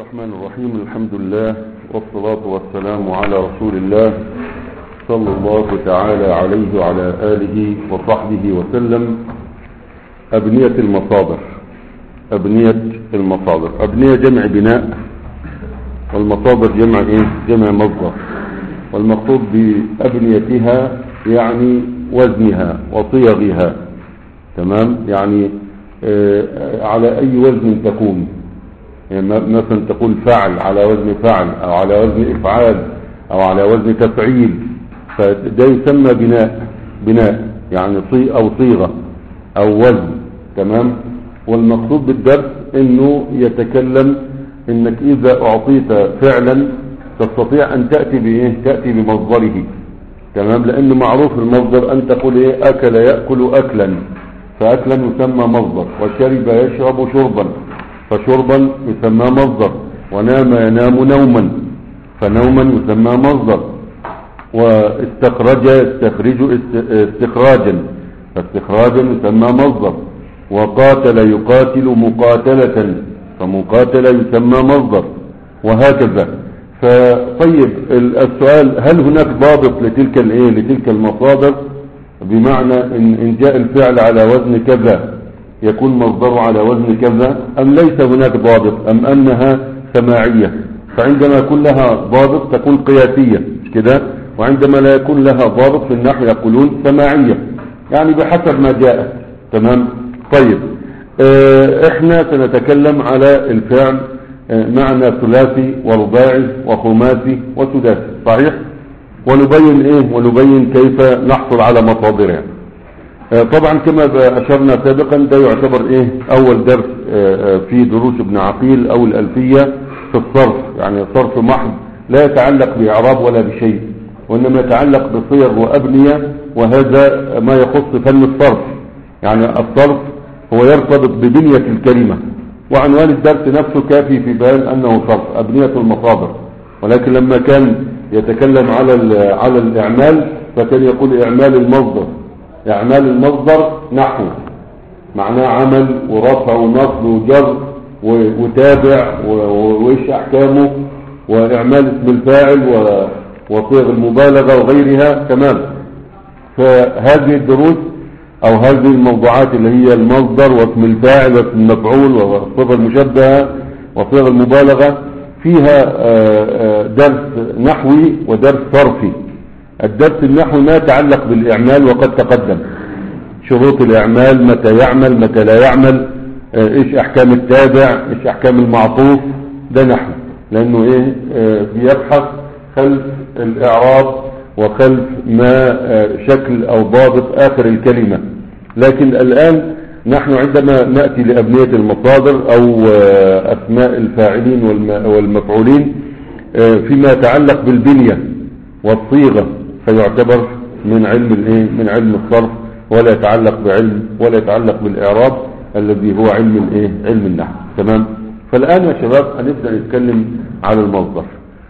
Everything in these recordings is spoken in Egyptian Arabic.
الرحمن الرحيم الحمد لله والصلاة والسلام على رسول الله صلى الله تعالى عليه وعلى آله وصحبه وسلم أبنية المصادر أبنية المصادر أبنية جمع بناء والمصادر جمع إيه؟ جمع مصدر والمقصود بأبنيتها يعني وزنها وصيغها تمام يعني آه على أي وزن تكون يعني مثلا تقول فعل على وزن فعل أو على وزن إفعال أو على وزن تفعيل فده يسمى بناء بناء يعني صي أو صيغة أو وزن تمام والمقصود بالدرس انه يتكلم انك اذا اعطيت فعلا تستطيع ان تأتي بايه تأتي بمصدره تمام لان معروف المصدر ان تقول ايه اكل يأكل اكلا فاكلا يسمى مصدر وشرب يشرب شربا فشربا يسمى مصدر ونام ينام نوما فنوما يسمى مصدر واستخرج يستخرج استخراجا فاستخراجا يسمى مصدر وقاتل يقاتل مقاتلة فمقاتلة يسمى مصدر وهكذا فطيب السؤال هل هناك ضابط لتلك الايه لتلك المصادر بمعنى ان, إن جاء الفعل على وزن كذا يكون مصدره على وزن كذا ام ليس هناك ضابط ام انها سماعية فعندما يكون لها ضابط تكون قياسية مش كده وعندما لا يكون لها ضابط في النحو يقولون سماعية يعني بحسب ما جاءت تمام طيب اه احنا سنتكلم على الفعل اه معنى ثلاثي ورباعي وخماسي وسداسي صحيح ونبين ايه ونبين كيف نحصل على مصادرها يعني. اه طبعا كما اشرنا سابقا ده يعتبر ايه اول درس في دروس ابن عقيل او الالفية في الصرف يعني صرف محض لا يتعلق باعراب ولا بشيء وانما يتعلق بصيغ وابنية وهذا ما يخص فن الصرف يعني الصرف هو يرتبط ببنية الكلمة وعنوان الدرس نفسه كافي في بيان أنه صرف أبنية المصادر ولكن لما كان يتكلم على على الإعمال فكان يقول إعمال المصدر إعمال المصدر نحو معناه عمل ورفع ونصب وجر وتابع وإيش أحكامه وإعمال اسم الفاعل وصيغ المبالغة وغيرها تمام فهذه الدروس او هذه الموضوعات اللي هي المصدر واسم الفاعل واسم المفعول والصفة المشبهة وصيغ المبالغة فيها درس نحوي ودرس صرفي الدرس النحوي ما يتعلق بالاعمال وقد تقدم شروط الاعمال متى يعمل متى لا يعمل ايش احكام التابع ايش احكام المعطوف ده نحو لانه ايه بيبحث خلف الاعراب وخلف ما شكل او ضابط اخر الكلمة لكن الان نحن عندما نأتي لأبنية المصادر او اسماء الفاعلين والمفعولين فيما يتعلق بالبنية والصيغة فيعتبر من علم الايه من علم الصرف ولا يتعلق بعلم ولا يتعلق بالاعراب الذي هو علم الايه علم النحو تمام فالان يا شباب هنبدأ نتكلم على المصدر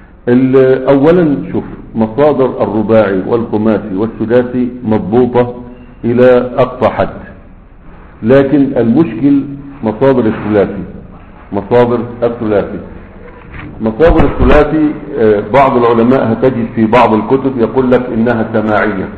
اولا شوف مصادر الرباعي والخماسي والسداسي مضبوطة الى اقصى حد لكن المشكل مصادر الثلاثي مصادر الثلاثي مصادر الثلاثي بعض العلماء هتجد في بعض الكتب يقول لك انها سماعية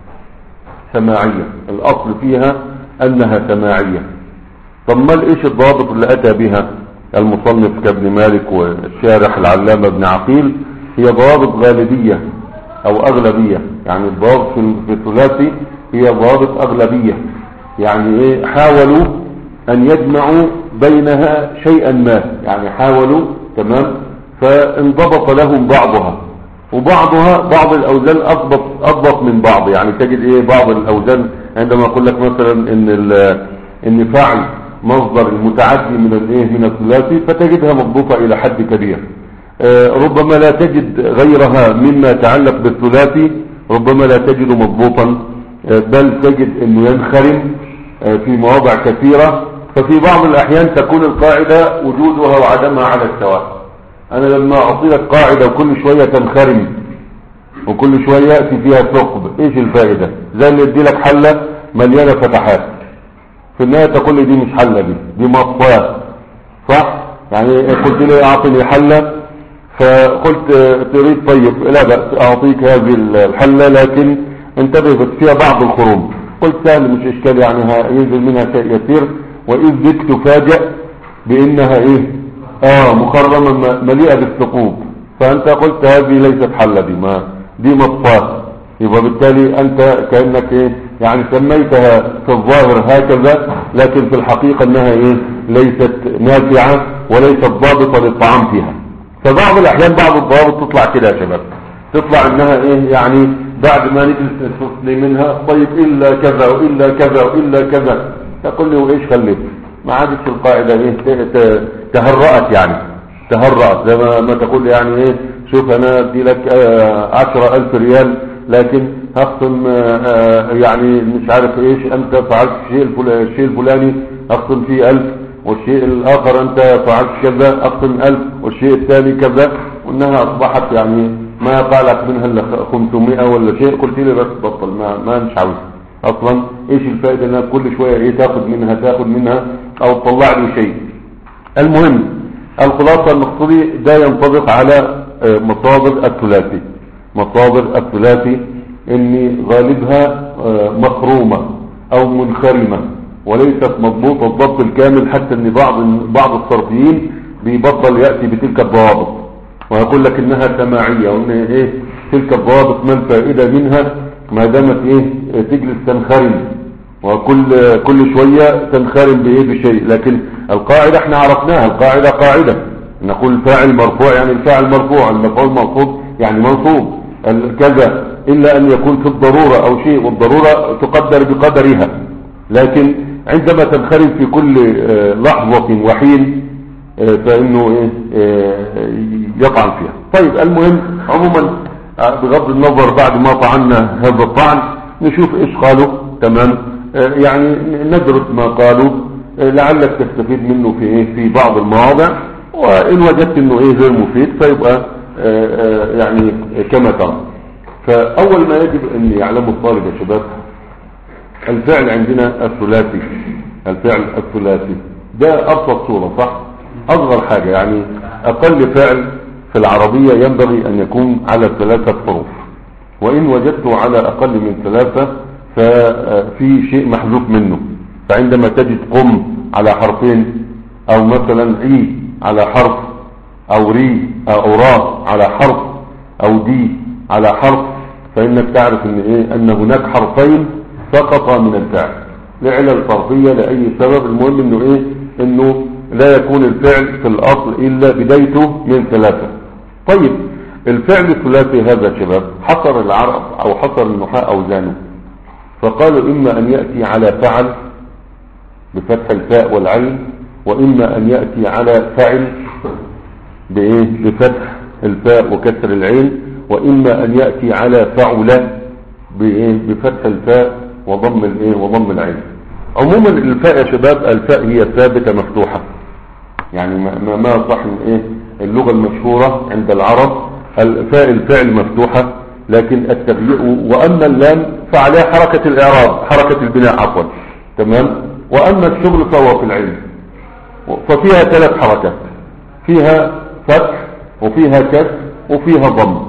سماعية الاصل فيها انها سماعية طب ما ايش الضابط اللي اتى بها المصنف كابن مالك والشارح العلامة ابن عقيل هي ضوابط غالبية او اغلبية يعني الضوابط في الثلاثي هي ضوابط اغلبية يعني ايه حاولوا ان يجمعوا بينها شيئا ما يعني حاولوا تمام فانضبط لهم بعضها وبعضها بعض الاوزان اضبط اضبط من بعض يعني تجد ايه بعض الاوزان عندما اقول لك مثلا ان ان فعل مصدر المتعدي من الايه من الثلاثي فتجدها مضبوطة الى حد كبير ربما لا تجد غيرها مما يتعلق بالثلاثي ربما لا تجد مضبوطا بل تجد انه ينخرم في مواضع كثيرة ففي بعض الاحيان تكون القاعدة وجودها وعدمها على السواء انا لما اعطي لك قاعدة وكل شوية تنخرم وكل شوية يأتي فيها ثقب ايش الفائدة زي اللي يدي لك حلة مليانة فتحات في النهاية تقول لي دي مش حلة دي دي مصفاة صح يعني قلت لي اعطني حلة فقلت تريد طيب لا بأس اعطيك هذه الحلة لكن انتبه بس فيها بعض الخروم قلت سهل مش اشكال يعني ينزل منها شيء يسير واذ بك تفاجأ بانها ايه اه مخرمة مليئة بالثقوب فانت قلت هذه ليست حلة دي ما دي مطفاة يبقى بالتالي انت كأنك ايه يعني سميتها في الظاهر هكذا لكن في الحقيقة انها ايه ليست نافعة وليست ضابطة للطعام فيها فبعض الاحيان بعض الضوابط تطلع كده يا شباب تطلع انها ايه يعني بعد ما نجلس نستثني منها طيب الا كذا والا كذا والا كذا تقول لي وايش خليت ما عادش القاعدة ايه تهرأت يعني تهرأت زي ما تقول يعني ايه شوف انا ادي لك آه، عشرة الف ريال لكن هخصم آه، آه، يعني مش عارف ايش انت فعلت الشيء الشيء الفلاني اخصم فيه الف والشيء الاخر انت فعلت كذا اخصم الف والشيء الثاني كذا وانها اصبحت يعني ما يقالك منها الا 500 ولا شيء قلت لي بس بطل ما ما مش عاوز اصلا ايش الفائده انك كل شويه ايه تاخذ منها تاخذ منها او تطلع لي شيء المهم الخلاصه المقصودي ده ينطبق على آه، مصادر الثلاثي مصادر الثلاثي ان غالبها آه، مخرومة او منخرمة وليست مضبوطة الضبط الكامل حتى ان بعض بعض الصرفيين بيبطل يأتي بتلك الضوابط ويقول لك انها سماعية وان ايه تلك الضوابط ما الفائدة منها ما دامت ايه تجلس تنخرم وكل كل شوية تنخرم بايه بشيء لكن القاعدة احنا عرفناها القاعدة قاعدة نقول الفاعل مرفوع يعني الفاعل مرفوع المفعول مرفوع يعني منصوب كذا إلا أن يكون في الضرورة أو شيء والضرورة تقدر بقدرها لكن عندما تنخرم في كل آه، لحظة وحين آه، فإنه إيه آه، يطعن فيها طيب المهم عموما بغض النظر بعد ما طعنا هذا الطعن نشوف إيش قالوا تمام يعني ندرس ما قالوا لعلك تستفيد منه في إيه في بعض المواضع وإن وجدت إنه إيه غير مفيد فيبقى يعني كما ترى فأول ما يجب أن يعلمه الطالب يا شباب الفعل عندنا الثلاثي الفعل الثلاثي ده أبسط صورة صح أصغر حاجة يعني أقل فعل في العربية ينبغي أن يكون على ثلاثة حروف وإن وجدته على أقل من ثلاثة ففي شيء محذوف منه فعندما تجد قم على حرفين أو مثلا عي على حرف أو ري أو را على حرف أو دي على حرف فإنك تعرف ان ايه ان هناك حرفين سقطا من الفعل لعلل صرفية لأي سبب المهم انه ايه انه لا يكون الفعل في الاصل الا بدايته من ثلاثة طيب الفعل الثلاثي هذا شباب حصر العرب او حصر النحاء اوزانه فقالوا اما ان يأتي على فعل بفتح الفاء والعين واما ان يأتي على فعل بايه بفتح الفاء وكسر العين وإما أن يأتي على فعل بفتح الفاء وضم الايه وضم العين عموما الفاء يا شباب الفاء هي ثابتة مفتوحة يعني ما ما صح ايه اللغة المشهورة عند العرب الفاء الفعل مفتوحة لكن التغيير واما اللام فعليها حركة الاعراب حركة البناء عفوا تمام واما الشغل فهو في العلم ففيها ثلاث حركات فيها فتح وفيها كسر وفيها ضم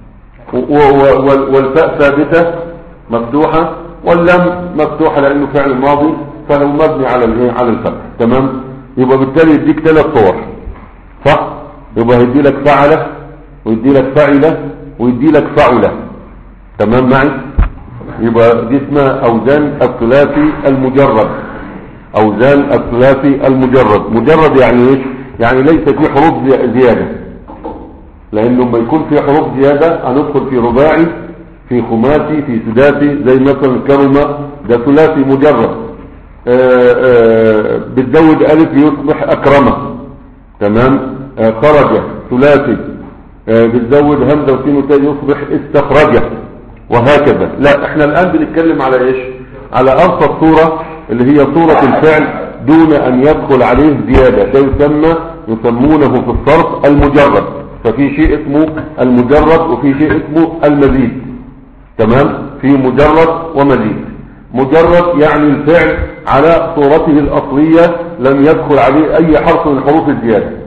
والفاء ثابتة مفتوحة واللم مفتوحة لأنه فعل ماضي فهو مبني على الايه على الفتح تمام يبقى بالتالي يديك ثلاث صور صح يبقى يدي لك فعلة ويدي لك فعلة ويدي لك فعلة تمام معي يبقى دي اسمها اوزان الثلاثي المجرد اوزان الثلاثي المجرد مجرد يعني ايش يعني ليس في حروف زيادة لانه لما يكون في حروف زيادة هندخل في رباعي في خماسي في سداسي زي مثلا كرمة ده ثلاثي مجرد آه، آه، بتزود الف يصبح اكرمة تمام آه، خرج ثلاثي بتزود همزة وسين وتاء يصبح استخرج وهكذا لا احنا الان بنتكلم على ايش على ابسط صورة اللي هي صورة الفعل دون ان يدخل عليه زيادة ده يسمى يسمونه في الصرف المجرد ففي شيء اسمه المجرد وفي شيء اسمه المزيد تمام في مجرد ومزيد مجرد يعني الفعل على صورته الأصلية لم يدخل عليه أي حرف من حروف الزيادة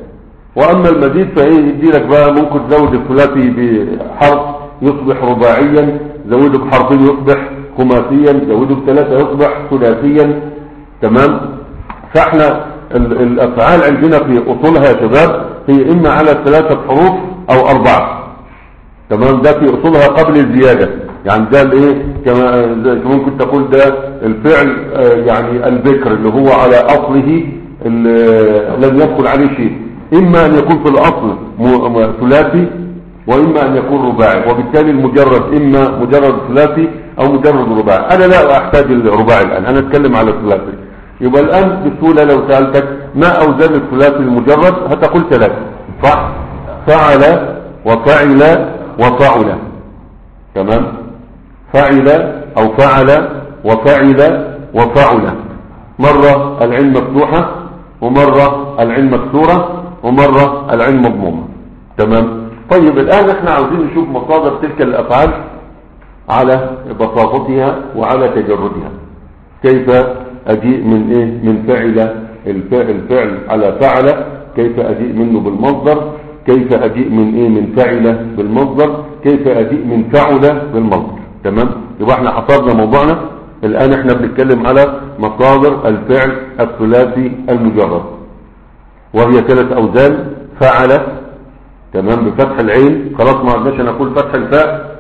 واما المزيد فايه يدي لك بقى ممكن تزود الثلاثي بحرف يصبح رباعيا زوده بحرفين يصبح خماسيا زوده بثلاثة يصبح ثلاثيا تمام فاحنا ال- الافعال عندنا في اصولها يا شباب هي اما على ثلاثة حروف او اربعة تمام ده في اصولها قبل الزيادة يعني ده الايه كما زي- ممكن تقول ده الفعل آه، يعني البكر اللي هو على اصله ال- لم يدخل عليه شيء اما ان يكون في الاصل م- م- ثلاثي واما ان يكون رباعي وبالتالي المجرد اما مجرد ثلاثي او مجرد رباعي انا لا احتاج الرباعي الان انا اتكلم على الثلاثي يبقى الان بسهوله لو سالتك ما اوزان الثلاثي المجرد هتقول ثلاثه صح فعل وفعل وفعل تمام فعل او فعل وفعل وفعل مرة العين مفتوحة ومرة العين مكسورة ومرة العين مضمومة تمام طيب الآن احنا عاوزين نشوف مصادر تلك الأفعال على بساطتها وعلى تجردها كيف أجيء من إيه من فعل الفعل, الفعل على فعل كيف أجيء منه بالمصدر كيف أجيء من إيه من فعل بالمصدر كيف أجيء من فعل بالمصدر تمام يبقى احنا حصرنا موضوعنا الآن احنا بنتكلم على مصادر الفعل الثلاثي المجرد وهي ثلاث أوزان فعل تمام بفتح العين خلاص ما عدناش نقول فتح الفاء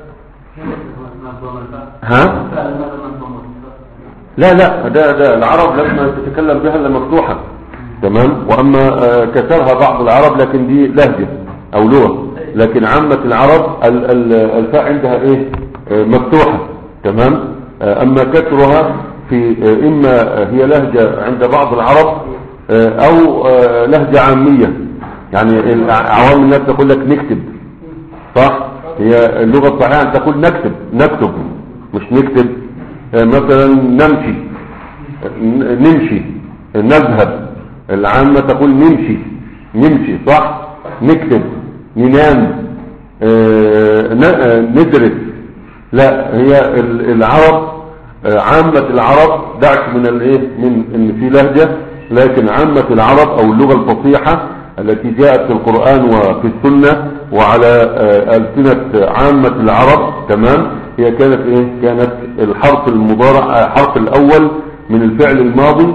ها لا لا ده ده العرب لما تتكلم بها الا مفتوحه تمام واما آه، كسرها بعض العرب لكن دي لهجه او لغه لكن عامه العرب ال- ال- الفاء عندها ايه آه، مفتوحه تمام آه، اما كسرها في آه، اما هي لهجه عند بعض العرب آه، او آه، لهجه عاميه يعني عوام الناس تقول لك نكتب صح هي اللغة الصحيحة أن تقول نكتب نكتب مش نكتب آه، مثلا نمشي ن- نمشي نذهب العامة تقول نمشي نمشي صح نكتب ننام آه، ن- آه، ندرس لا هي ال- العرب آه، عامة العرب دعك من الايه من ان في لهجة لكن عامة العرب او اللغة الفصيحة التي جاءت في القرآن وفي السنة وعلى آه، ألسنة عامة العرب تمام هي كانت ايه كانت الحرف المضارع آه، الحرف الاول من الفعل الماضي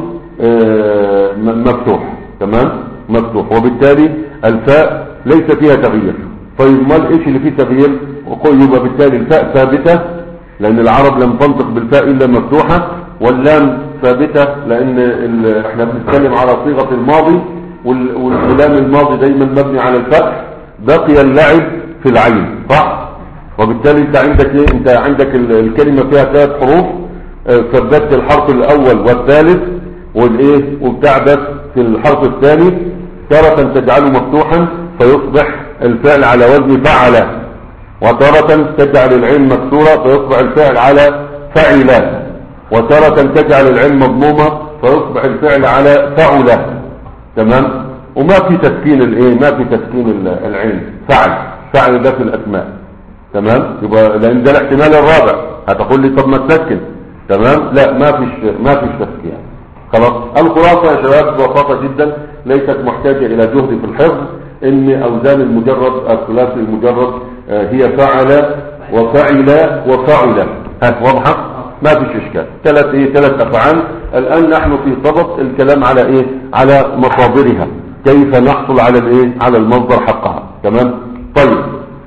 آه، م- مفتوح تمام مفتوح وبالتالي الفاء ليس فيها تغيير طيب امال ايش اللي فيه تغيير وقل يبقى بالتالي الفاء ثابتة لان العرب لم تنطق بالفاء الا مفتوحة واللام ثابتة لان ال- احنا بنتكلم على صيغة الماضي وال- والكلام الماضي دايما مبني على الفتح بقي اللعب في العين صح وبالتالي انت عندك ايه انت عندك ال- الكلمة فيها ثلاث حروف اه، ثبتت الحرف الاول والثالث والايه وبتاع ده في الحرف الثاني تارة تجعله مفتوحا فيصبح الفعل على وزن فعل وتارة تجعل العين مكسورة فيصبح الفعل على فعل وتارة تجعل العين مضمومة فيصبح الفعل على فعل تمام وما في تسكين الايه ما في تسكين ال- العين فعل فعل ده في الاسماء تمام يبقى لان ده الاحتمال الرابع هتقول لي طب ما تسكن تمام لا ما فيش ما فيش تسكين خلاص الخلاصه يا شباب ببساطه جدا ليست محتاجه الى جهد في الحفظ ان اوزان المجرد الثلاثي المجرد آه، هي فعل وفعل وفعل ها واضحه ما فيش اشكال ثلاث ايه ثلاث افعال الان نحن في صدد الكلام على ايه على مصادرها كيف نحصل على الايه على المصدر حقها تمام طيب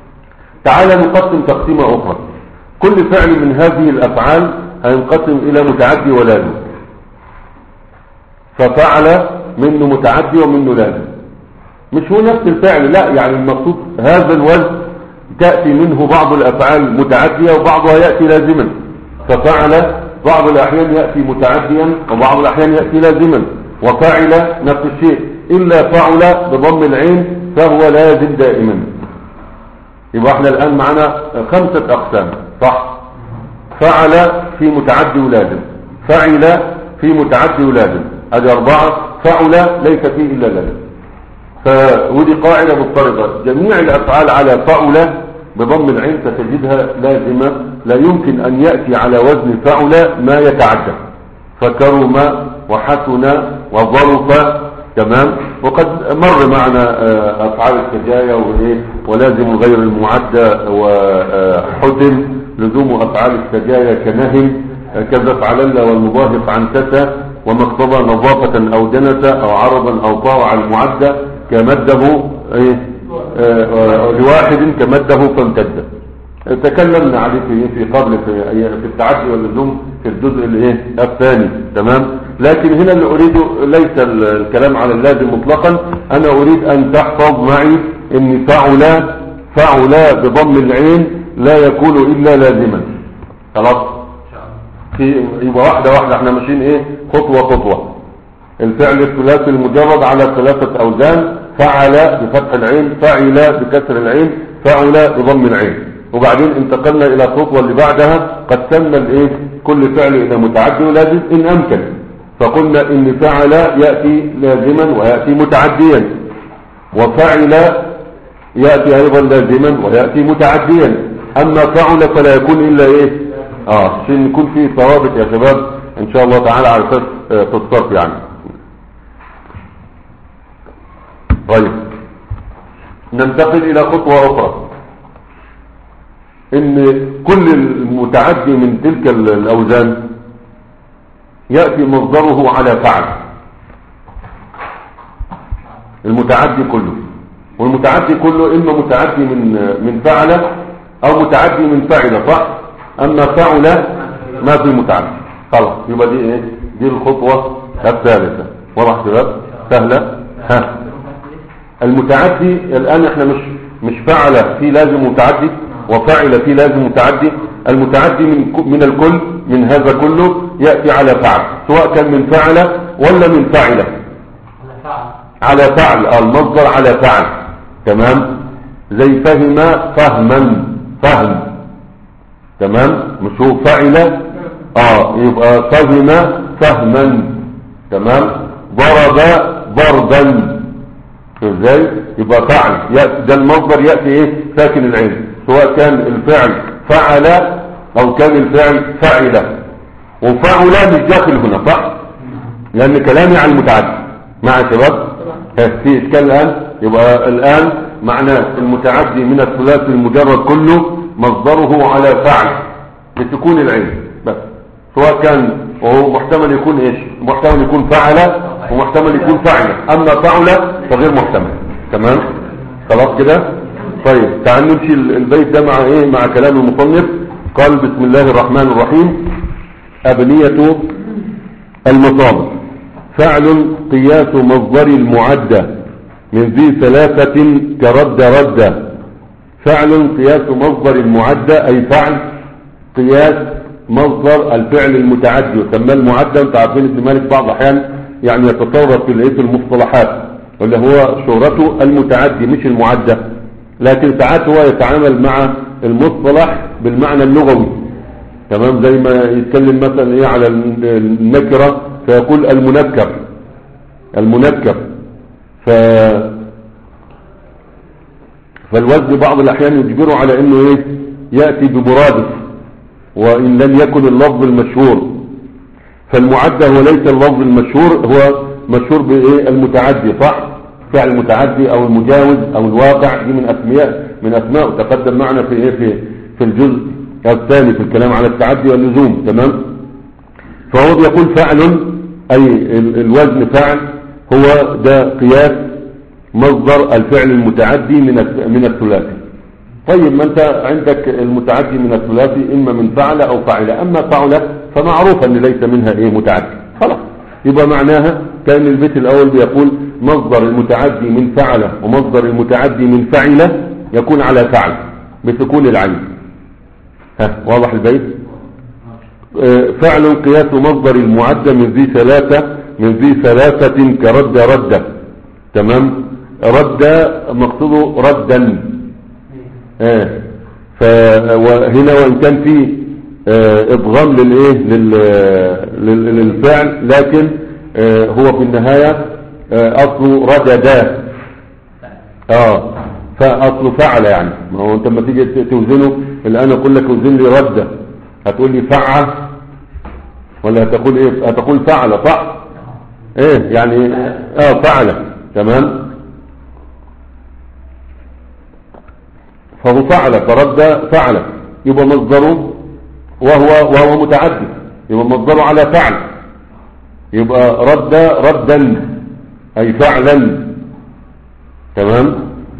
تعال نقسم تقسيمه اخرى كل فعل من هذه الافعال هينقسم الى متعدي ولازم ففعل منه متعدي ومنه لازم مش هو نفس الفعل لا يعني المقصود هذا الوزن تأتي منه بعض الأفعال متعدية وبعضها يأتي لازما ففعل بعض الأحيان يأتي متعديا وبعض الأحيان يأتي لازما وفعل نفس الشيء إلا فعل بضم العين فهو لازم دائما يبقى احنا الآن معنا خمسة أقسام صح فعل في متعدي ولازم فعل في متعدي ولازم ادي أربعة فعل ليس فيه إلا لازم فودي قاعدة مضطردة جميع الأفعال على فعل بضم العين ستجدها لازمة لا يمكن أن يأتي على وزن فعل ما يتعدى فكرم وحسن وظرف تمام وقد مر معنا آه، افعال السجايا وايه ولازم غير المعدة وحزن لزوم افعال السجايا كنهم آه، كذا فعلل والمضاهف عن تسى وما اقتضى نظافة او دنسة او عرضا او طاوع المعدة كمده ايه آه، آه، لواحد كمده فامتد تكلمنا عليه في في قبل في في التعدي واللزوم في الجزء الايه الثاني تمام لكن هنا اللي اريده ليس ال- الكلام على اللازم مطلقا انا اريد ان تحفظ معي ان فعل فعل بضم العين لا يكون الا لازما خلاص في يبقى واحده واحده احنا ماشيين ايه خطوه خطوه الفعل الثلاثي المجرد على ثلاثه اوزان فعل بفتح العين فعل بكسر العين فعل بضم العين وبعدين انتقلنا الى الخطوه اللي بعدها قسمنا الايه كل فعل الى متعدي ولازم ان امكن فقلنا ان فعل ياتي لازما وياتي متعديا وفعل ياتي ايضا لازما وياتي متعديا اما فعل فلا يكون الا ايه اه عشان يكون في ثوابت يا شباب ان شاء الله تعالى على اساس آه، في الصرف يعني طيب ننتقل الى خطوه اخرى ان كل المتعدي من تلك ال- الاوزان ياتي مصدره على فعل المتعدي كله والمتعدي كله اما متعدي من من فعل او متعدي من فعل صح اما فعل ما في متعدي خلاص يبقى دي ايه دي الخطوه الثالثه واضح شباب سهله ها المتعدي الان احنا مش مش فعل في لازم متعدي وفعل في لازم متعدي المتعدي من ك- من الكل من هذا كله ياتي على فعل سواء كان من فعل ولا من فعل على فعل آه، المصدر على فعل تمام زي فهم فهما فهم تمام مش هو فعل اه يبقى فهم فهما تمام ضرب ضربا ازاي يبقى فعل يأتي ده المصدر يأتي ايه ساكن العين سواء كان الفعل فعل او كان الفعل فعل وفعل مش داخل هنا صح لان كلامي عن المتعدي مع شباب ها، في اشكال الان يبقى الان معنى المتعدي من الثلاثي المجرد كله مصدره على فعل بسكون العين بس سواء كان وهو محتمل يكون ايش محتمل يكون فعل ومحتمل يكون فعل اما فعل فغير محتمل تمام خلاص كده طيب تعال نمشي البيت ده مع ايه مع كلام المصنف قال بسم الله الرحمن الرحيم ابنيه المصادر فعل قياس مصدر المعدة من ذي ثلاثة كرد رد فعل قياس مصدر المعدة أي فعل قياس مصدر الفعل المتعدي وسماه المعدة انت عارفين ابن مالك بعض الأحيان يعني يتصرف في الايه في المصطلحات واللي هو شهرته المتعدي مش المعدة لكن ساعات هو يتعامل مع المصطلح بالمعنى اللغوي تمام زي ما يتكلم مثلا ايه على النكرة فيقول المنكر المنكر ف فالوزن بعض الاحيان يجبره على انه ايه يأتي بمرادف وان لم يكن اللفظ المشهور فالمعدى هو ليس اللفظ المشهور هو مشهور بايه المتعدي صح فعل المتعدي او المجاوز او الواقع دي من اسماء من اسماء تقدم معنا في ايه في في الجزء الثاني في الكلام على التعدي واللزوم تمام فهو بيقول فعل اي ال- الوزن فعل هو ده قياس مصدر الفعل المتعدي من الث- من الثلاثي طيب ما انت عندك المتعدي من الثلاثي اما من فعل او فعل اما فعل فمعروف ان ليس منها ايه متعدي خلاص يبقى معناها كان البيت الاول بيقول مصدر المتعدي من فعل ومصدر المتعدي من فعل يكون على فعل بسكون العين ها واضح البيت آه، فعل قياس مصدر المعدى من ذي ثلاثة من ذي ثلاثة كرد رد تمام رد مقصوده ردا آه. فهنا وان كان في آه، ادغام للايه لل... لل... للفعل لكن آه، هو في النهاية آه، اصله رددا اه فاصله فعل يعني ما هو انت لما تيجي ت- توزنه الان اقول لك اوزن لي رده هتقول لي فعل ولا هتقول ايه هتقول فعل صح ايه يعني اه فعل تمام فهو فعل فرد فعل يبقى مصدره وهو وهو متعدي يبقى مصدره على فعل يبقى رد ردا اي فعلا تمام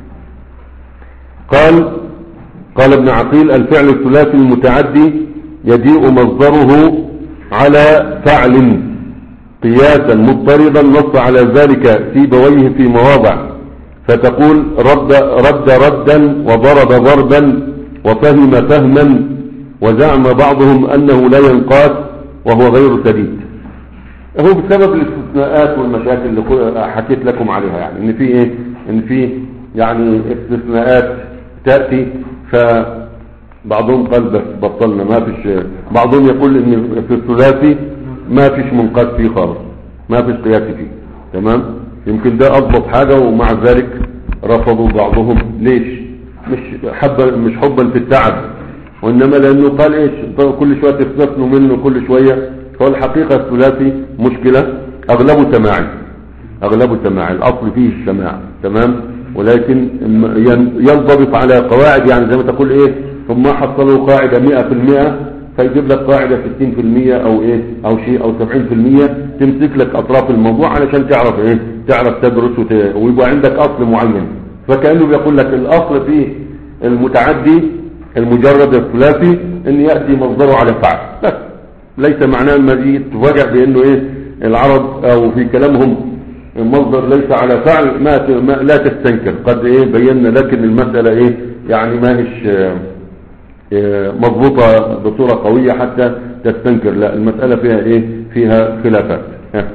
قال قال ابن عقيل الفعل الثلاثي المتعدي يجيء مصدره على فعل قياسا مضطردا نص على ذلك في بويه في مواضع فتقول رد رد ردا وضرب ضربا وفهم فهما وزعم بعضهم انه لا ينقاس وهو غير سديد هو بسبب الاستثناءات والمشاكل اللي حكيت لكم عليها يعني ان في ايه ان في يعني استثناءات تأتي فبعضهم قال بس بطلنا ما فيش بعضهم يقول ان في الثلاثي ما فيش منقاس فيه خالص ما فيش قياس فيه تمام يمكن ده اضبط حاجة ومع ذلك رفضوا بعضهم ليش مش حبا مش حبا في التعب وانما لانه قال ايش كل شوية تستثنوا منه كل شوية فهو الحقيقة الثلاثي مشكلة اغلبه سماعي اغلبه سماعي الاصل فيه السماع تمام ولكن ينضبط على قواعد يعني زي ما تقول ايه ثم حصلوا قاعدة مئة في المئة فيجيب لك قاعدة ستين في المية او ايه او شيء او سبعين في المية تمسك لك اطراف الموضوع علشان تعرف ايه تعرف تدرس وت... ويبقى عندك اصل معين فكأنه بيقول لك الاصل فيه المتعدي المجرد الثلاثي ان يأتي مصدره على فعل بس ليس معناه المزيد تفاجأ بانه ايه العرب او في كلامهم المصدر ليس على فعل ما, ما لا تستنكر قد ايه بينا لكن المسألة ايه يعني ما هيش اه مضبوطة بصورة قوية حتى تستنكر لا المسألة فيها ايه فيها خلافات اه.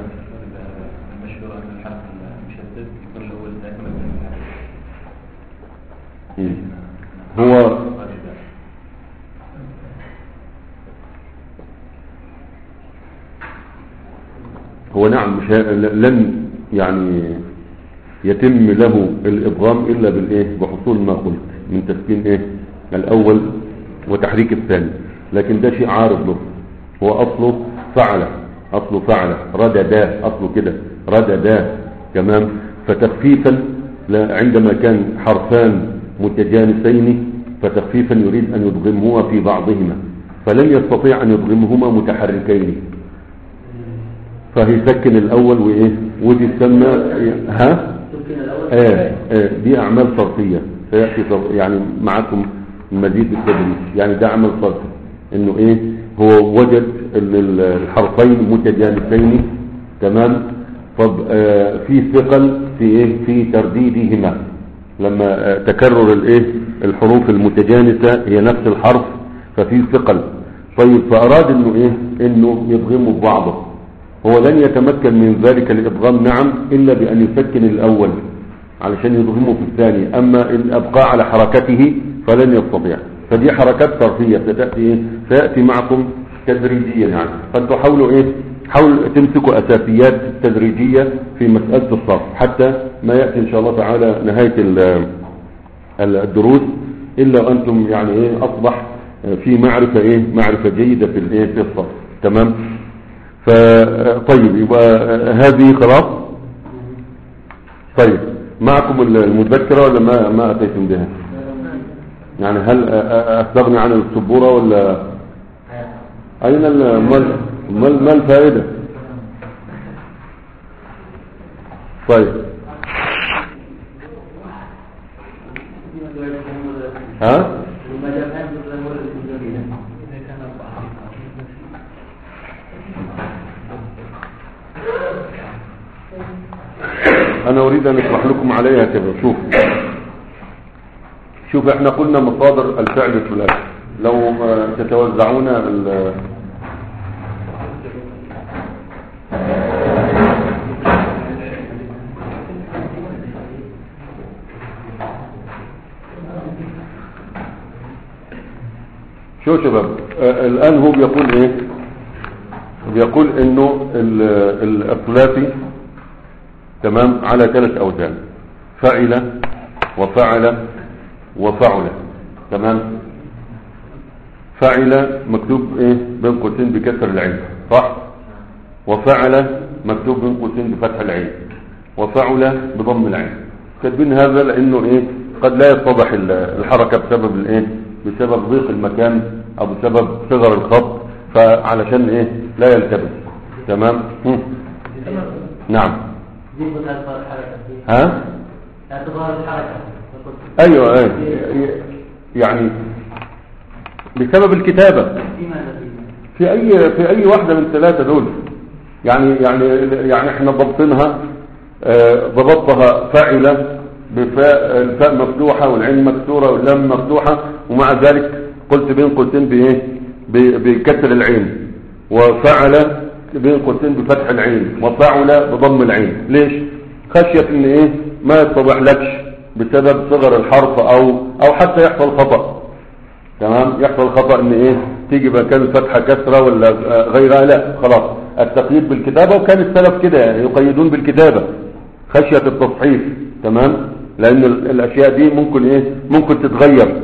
هو هو نعم مش لن يعني يتم له الإضغام إلا بالإيه بحصول ما قلت من تسكين إيه الأول وتحريك الثاني لكن ده شيء عارض له هو أصله فعل أصله فعل رددا أصله كده رددا تمام فتخفيفا عندما كان حرفان متجانسين فتخفيفا يريد أن يضغمهما في بعضهما فلن يستطيع أن يضغمهما متحركين فهيسكن الأول وإيه ودي تسمى ها آه آه دي أعمال صرفية سيأتي يعني معكم المزيد بالتدريج يعني ده عمل صرفي إنه إيه هو وجد الحرفين متجانسين تمام طب آه في ثقل في إيه في ترديدهما لما آه تكرر الإيه الحروف المتجانسة هي نفس الحرف ففي ثقل طيب فأراد إنه إيه إنه يضغموا ببعضه هو لن يتمكن من ذلك الإضغام نعم إلا بأن يسكن الأول علشان يضغمه في الثاني أما إن أبقى على حركته فلن يستطيع فدي حركات طرفية ستأتي إيه؟ سيأتي معكم تدريجيا يعني فأنتوا حاولوا إيه حاولوا تمسكوا أساسيات تدريجية في مسألة الصرف حتى ما يأتي إن شاء الله تعالى نهاية الدروس إلا وأنتم يعني إيه أصبح في معرفة إيه معرفة جيدة في الإيه في الصرف تمام فطيب يبقى هذه خلاص طيب معكم المذكرة ولا ما ما أتيتم بها يعني هل أستغني عن السبورة ولا أين ما ما الفائدة طيب ها انا اريد ان اشرح لكم عليها كده شوف شوف احنا قلنا مصادر الفعل الثلاثي لو تتوزعون ال شو شباب آه الان هو بيقول ايه بيقول انه الثلاثي تمام على ثلاث اوزان فعل وفعل وفعل تمام فعل مكتوب ايه بين قوسين بكسر العين صح وفعل مكتوب بين قوسين بفتح العين وفعل بضم العين كاتبين هذا لانه ايه قد لا يتضح ال- الحركة بسبب الايه بسبب ضيق المكان او بسبب صغر الخط فعلشان ايه لا يلتبس تمام هم. نعم دي اعتبار الحركة ها اعتبار الحركة ايوه ايوه يعني بسبب الكتابة فيما في اي في اي واحدة من الثلاثة دول يعني يعني يعني احنا ضبطينها آه، ضبطها فاعلة بفاء الفاء مفتوحة والعين مكسورة واللام مفتوحة ومع ذلك قلت بين قوسين بايه ب- بكسر العين وفعل بين قوسين بفتح العين وفعل بضم العين ليش خشية ان ايه ما يتضح لكش بسبب صغر الحرف او او حتى يحصل خطأ تمام يحصل خطأ ان ايه تيجي مكان الفتحة كسرة ولا آه، غيرها لا خلاص التقييد بالكتابة وكان السلف كده يعني يقيدون بالكتابة خشية التصحيف تمام لان ال- الاشياء دي ممكن ايه ممكن تتغير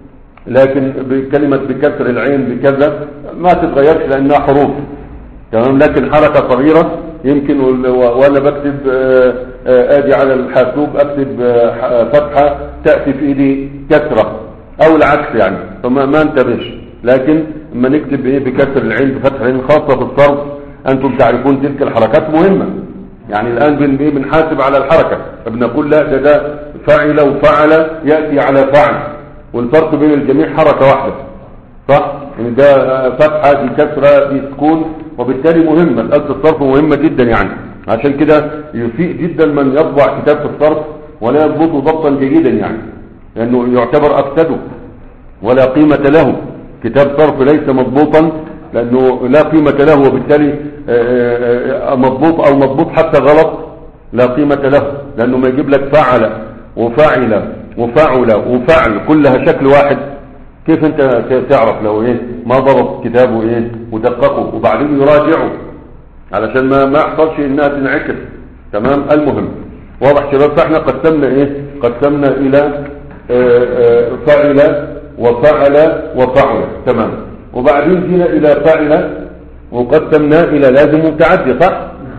لكن بكلمة بكسر العين بكذا ما تتغيرش لانها حروف تمام لكن حركة صغيرة يمكن وال- و- وانا بكتب آه، آه، ادي على الحاسوب اكتب آه، ح- فتحة تأتي في ايدي كسرة او العكس يعني فما ما انتبهش لكن لما نكتب ايه بكسر العين بفتح العين خاصة في الصرف انتم تعرفون تلك الحركات مهمة يعني الان بن إيه بنحاسب على الحركة بنقول لا ده ده فعل وفعل يأتي على فعل والفرق بين الجميع حركة واحدة صح يعني ده آه، فتحة دي كسرة دي سكون وبالتالي مهمة مسألة الصرف مهمة جدا يعني عشان كده يسيء جدا من يطبع كتاب في الصرف ولا يضبطه ضبطا جيدا يعني لأنه يعتبر أفسده ولا قيمة له كتاب صرف ليس مضبوطا لأنه لا قيمة له وبالتالي آه، آه، آه، مضبوط أو مضبوط حتى غلط لا قيمة له لأنه ما يجيب لك فعل وفعل وفعل وفعل كلها شكل واحد كيف انت ت- تعرف لو ايه ما ضبط كتابه ايه ودققه وبعدين يراجعه علشان ما ما يحصلش انها تنعكس تمام المهم واضح شباب فاحنا قسمنا ايه قسمنا الى آه، آه، فعل وفعل وفعل تمام وبعدين جينا الى فعل وقسمنا الى لازم متعدي صح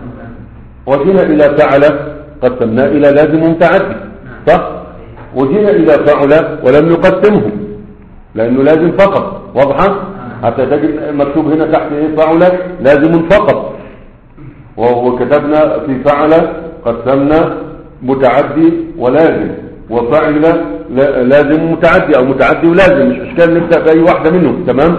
وجينا الى فعل قسمنا الى لازم متعدي صح وجينا الى فعل ولم نقسمه لانه لازم فقط واضحه حتى تجد مكتوب هنا تحت ايه فعل لازم فقط و- وكتبنا في فعل قسمنا متعدي ولازم وفعل لا- لازم متعدي او متعدي ولازم مش اشكال نبدا باي واحده منهم تمام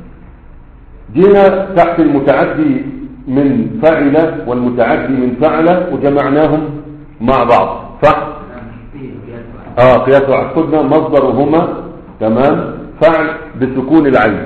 جينا تحت المتعدي من فعل والمتعدي من فعل وجمعناهم مع بعض صح اه قياس واحد خدنا مصدرهما تمام فعل بسكون العين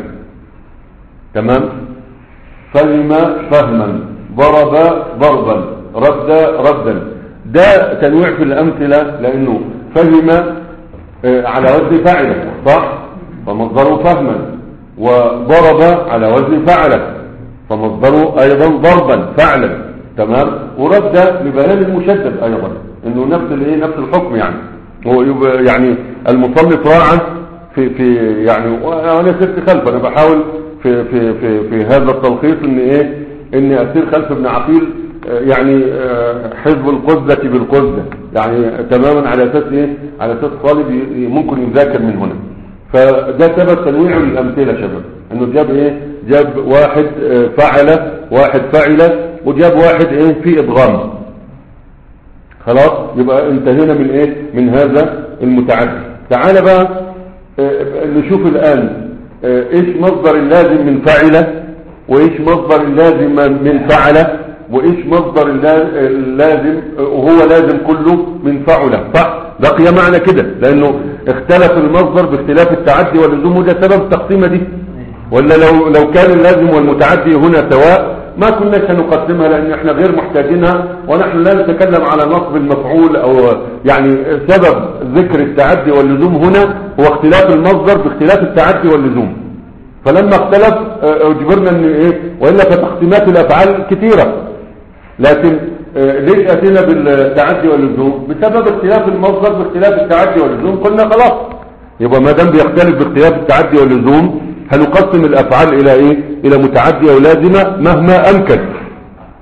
تمام فهم فهما ضرب ضربا رد ردا ده تنويع في الامثله لانه فهم آه، على وزن فعل صح فمصدره فهما وضرب على وزن فعل فمصدره ايضا ضربا فعلا تمام ورد لبيان المشدد ايضا انه نفس الايه نفس الحكم يعني هو يبقى يعني المصنف راعى في في يعني وانا سرت خلف انا بحاول في في في في هذا التلخيص ان ايه اني اسير خلف ابن عقيل آه، يعني آه، حزب القزة بالقزة يعني تماما على اساس ايه على اساس طالب ي- ممكن يذاكر من هنا فده سبب تنويع الامثله شباب انه جاب ايه جاب واحد آه، فعل واحد فعل وجاب واحد ايه في ادغام خلاص يبقى انتهينا من ايه من هذا المتعدي تعال بقى آه، نشوف الان آه، ايش مصدر اللازم من فعل وايش مصدر اللازم من فعل وايش مصدر اللا- اللازم آه، وهو لازم كله من فعل صح بقي معنى كده لانه اختلف المصدر باختلاف التعدي واللزوم وده سبب التقسيمه دي ولا لو لو كان اللازم والمتعدي هنا سواء ما كناش هنقسمها لان احنا غير محتاجينها ونحن لا نتكلم على نصب المفعول او يعني سبب ذكر التعدي واللزوم هنا هو اختلاف المصدر باختلاف التعدي واللزوم فلما اختلف اه، اجبرنا ان ايه والا فتقسيمات الافعال كثيره لكن اه، ليش اتينا بالتعدي واللزوم بسبب اختلاف المصدر باختلاف التعدي واللزوم قلنا خلاص يبقى ما دام بيختلف باختلاف التعدي واللزوم هنقسم الافعال الى ايه الى متعديه ولازمه مهما امكن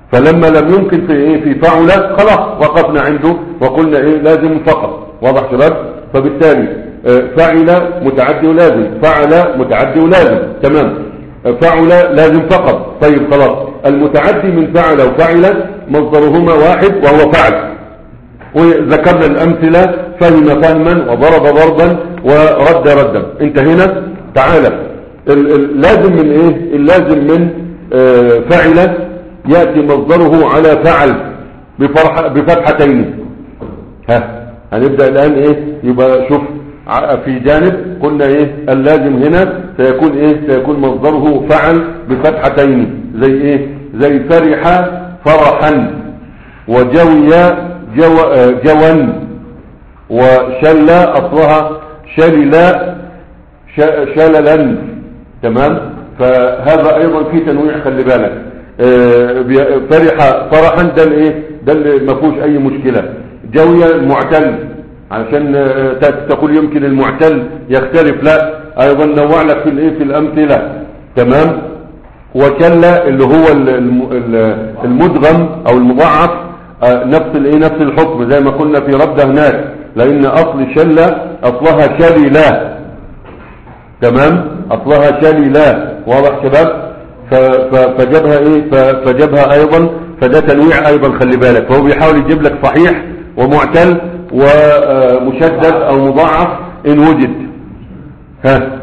فلما لم يمكن في ايه في فعل خلاص وقفنا عنده وقلنا ايه لازم فقط واضح شباب فبالتالي آه، فعل متعدي ولازم فعل متعدي ولازم تمام آه، فعل لازم فقط طيب خلاص المتعدي من فعل وفعل مصدرهما واحد وهو فعل وذكرنا الأمثلة فهم فهما وضرب ضربا ورد ردا انتهينا تعالى ال- ال- لازم من ايه اللازم من آه، فعل يأتي مصدره على فعل بفرح بفتحتين ها هنبدأ الآن ايه يبقى شوف ع- في جانب قلنا ايه اللازم هنا سيكون ايه سيكون مصدره فعل بفتحتين زي ايه زي فرح فرحا وجوي جو آه، جوا وشل اصلها شللا ش- شللا تمام فهذا ايضا في تنويع خلي بالك آه، بي- فرح فرحا ده الايه ده اللي ما فيهوش اي مشكله جوية معتل عشان آه، ت- تقول يمكن المعتل يختلف لا ايضا نوع لك في الايه في الامثله تمام وكلا اللي هو ال- الم- ال- المدغم او المضاعف آه، نفس الايه نفس الحكم زي ما قلنا في رد هناك لان اصل شلة اصلها شللا تمام اصلها شللا واضح شباب ف- ف- فجابها ايه ف- فجابها ايضا فده تنويع ايضا خلي بالك فهو بيحاول يجيب لك صحيح ومعتل ومشدد او مضاعف ان وجد ها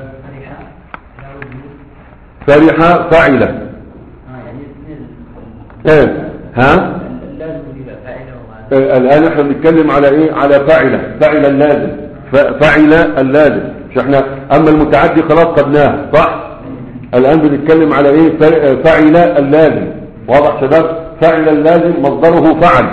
فرح فعل اه يعني اثنين ايه ها لازم يبقى فاعله وما آه، الآن احنا بنتكلم على ايه على فاعلة فاعل اللازم ف- فاعل اللازم مش احنا اما المتعدي خلاص قدناه صح الآن بنتكلم على ايه فا- آه، فاعل اللازم واضح شباب فاعل اللازم مصدره فعل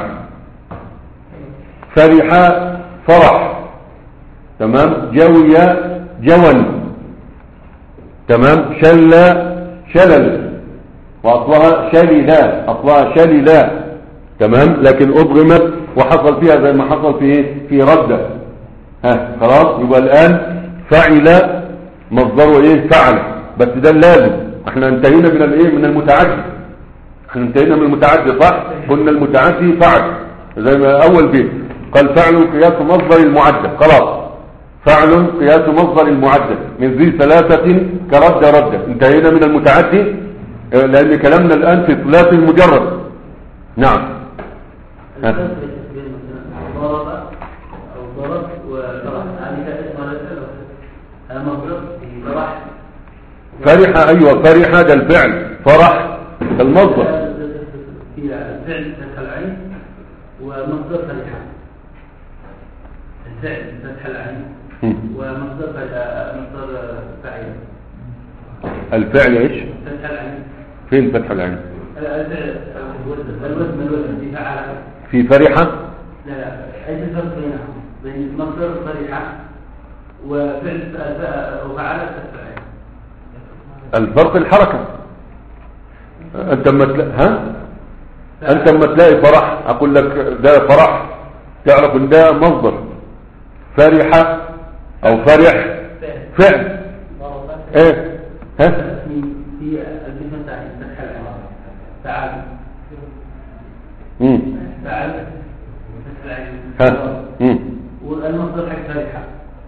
فرح فرح تمام جوي جوا تمام شل شلل واصلها شللا اصلها شللا تمام لكن ابغمت وحصل فيها زي ما حصل في ايه في ردة ها خلاص يبقى الان فعل مصدره ايه فعل بس ده اللازم احنا انتهينا من الايه من المتعدي احنا انتهينا من المتعدي صح قلنا المتعدي فعل زي ما اول بيت قال فعل قياس مصدر المعدل خلاص فعل قياس مصدر المعدل من ذي ثلاثة كرد رد انتهينا من المتعدي اه، لان كلامنا الان في ثلاث المجرد نعم ها. الفرق بين مثلا ضرب او ضرب وفرح هذه لا اسمها لا اسمها هذا مضرب في فرح فرح ايوه فرح ده الفعل فرح المصدر في الفعل فتح العين ومصدر فرحة الفعل فتح العين هم. ومصدر ف- مصدر فاعل الفعل ايش فتح العين فين فتح العين الفعل الوزن الوزن الوزن في فعل في فرحة لا لا ايش الفرق بينهم بين مصدر فرحة وفعل ف- وفعل فتح العين الفرق الحركة انت اما تلا... ها انت اما تلاقي فرح اقول لك ده فرح تعرف ان ده مصدر فرحة او فرح فعل ايه ها في في الكلمة تاعي فتح العين فعل مم. فعل فتح العين ها مم. والمصدر حق فرحة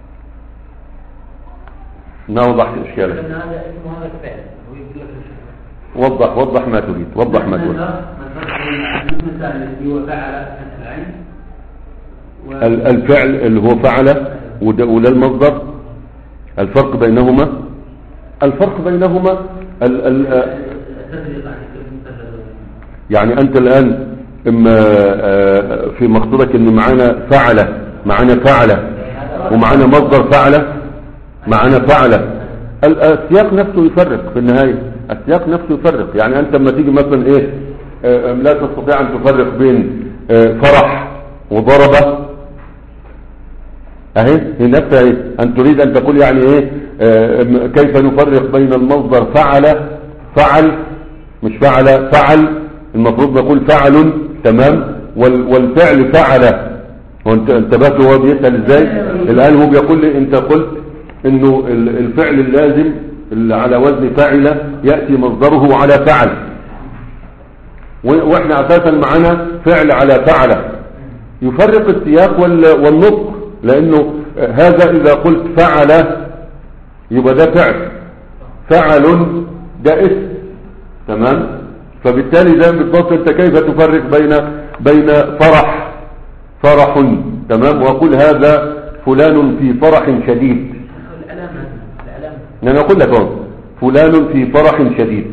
ما وضحت اشكالك لأن هذا اسمه هذا الفعل ويقول لك وضح وضح ما تريد وضح ما تريد الفرق بين المثال الذي هو فعل فتح العين و- ال- الفعل اللي هو فعل وده وده المصدر الفرق بينهما الفرق بينهما ال ال التفريق عن المثال يعني انت الان اما آه، في مقصودك ان معانا فعل معانا فعل ومعانا مصدر فعل معانا فعل ال- السياق نفسه يفرق في النهاية السياق نفسه يفرق يعني انت لما تيجي مثلا ايه آه، لا تستطيع ان تفرق بين آه، فرح وضربة اهي هي نفسها ايه ان تريد ان تقول يعني ايه آه، م- كيف نفرق بين المصدر فعل فعل مش فعل فعل المفروض نقول فعل تمام وال- والفعل فعل وانت انتبهت وهو بيسأل ازاي الان هو بيقول لي انت قلت انه ال- الفعل اللازم اللي على وزن فاعل يأتي مصدره على فعل و- واحنا اساسا معانا فعل على فعل يفرق السياق وال- والنطق لانه هذا اذا قلت فعل يبقى ده فعل فعل ده اسم تمام فبالتالي زي بالضبط انت كيف تفرق بين بين فرح فرح تمام واقول هذا فلان في فرح شديد العلامة العلامة انا اقول لك اهو فلان في فرح شديد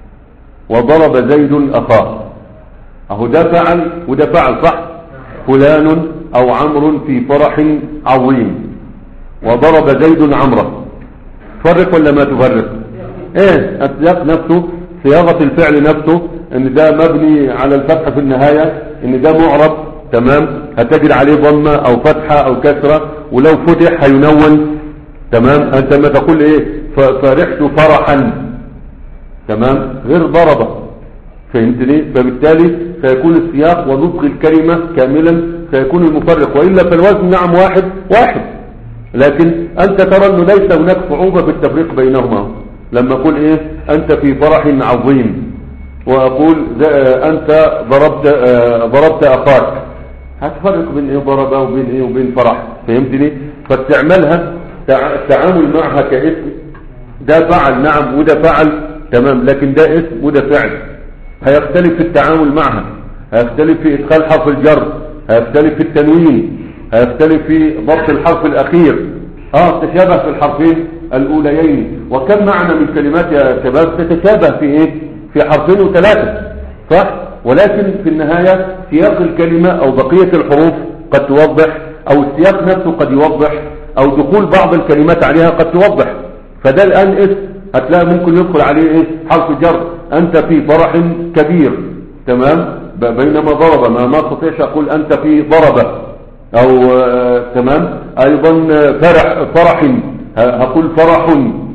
وضرب زيد اخاه اهو ده فعل وده فعل صح فلان او عمرو في فرح عظيم وضرب زيد عمرو تفرق ولا ما تفرق ايه السياق نفسه صياغه الفعل نفسه ان ده مبني على الفتح في النهايه ان ده معرب تمام هتجد عليه ضمه او فتحه او كسره ولو فتح هينون تمام انت لما تقول ايه ف- فرحت فرحا تمام غير ضربه فهمتني فبالتالي سيكون السياق ونطق الكلمة كاملا سيكون المفرق وإلا فالوزن نعم واحد واحد لكن أنت ترى أنه ليس هناك صعوبة في التفريق بينهما لما أقول إيه أنت في فرح عظيم وأقول ز- آه، أنت ضربت آه، ضربت أخاك هتفرق بين إيه ضربة وبين إيه وبين فرح فهمتني فاستعملها تع- التعامل معها كاسم ده فعل نعم وده فعل تمام لكن ده اسم وده فعل هيختلف في التعامل معها هيختلف في ادخال حرف الجر هيختلف في التنوين هيختلف في ضبط الحرف الاخير اه تشابه في الحرفين الاوليين وكم معنى من كلمات يا شباب تتشابه في ايه في حرفين وثلاثه صح ولكن في النهايه سياق الكلمه او بقيه الحروف قد توضح او السياق نفسه قد يوضح او دخول بعض الكلمات عليها قد توضح فده الآن اسم هتلاقي ممكن يدخل عليه ايه حرف جر انت في فرح كبير تمام ب- بينما ضرب ما ما استطيعش اقول انت في ضربة او آه، تمام ايضا آه، فرح فرح ه- هقول فرح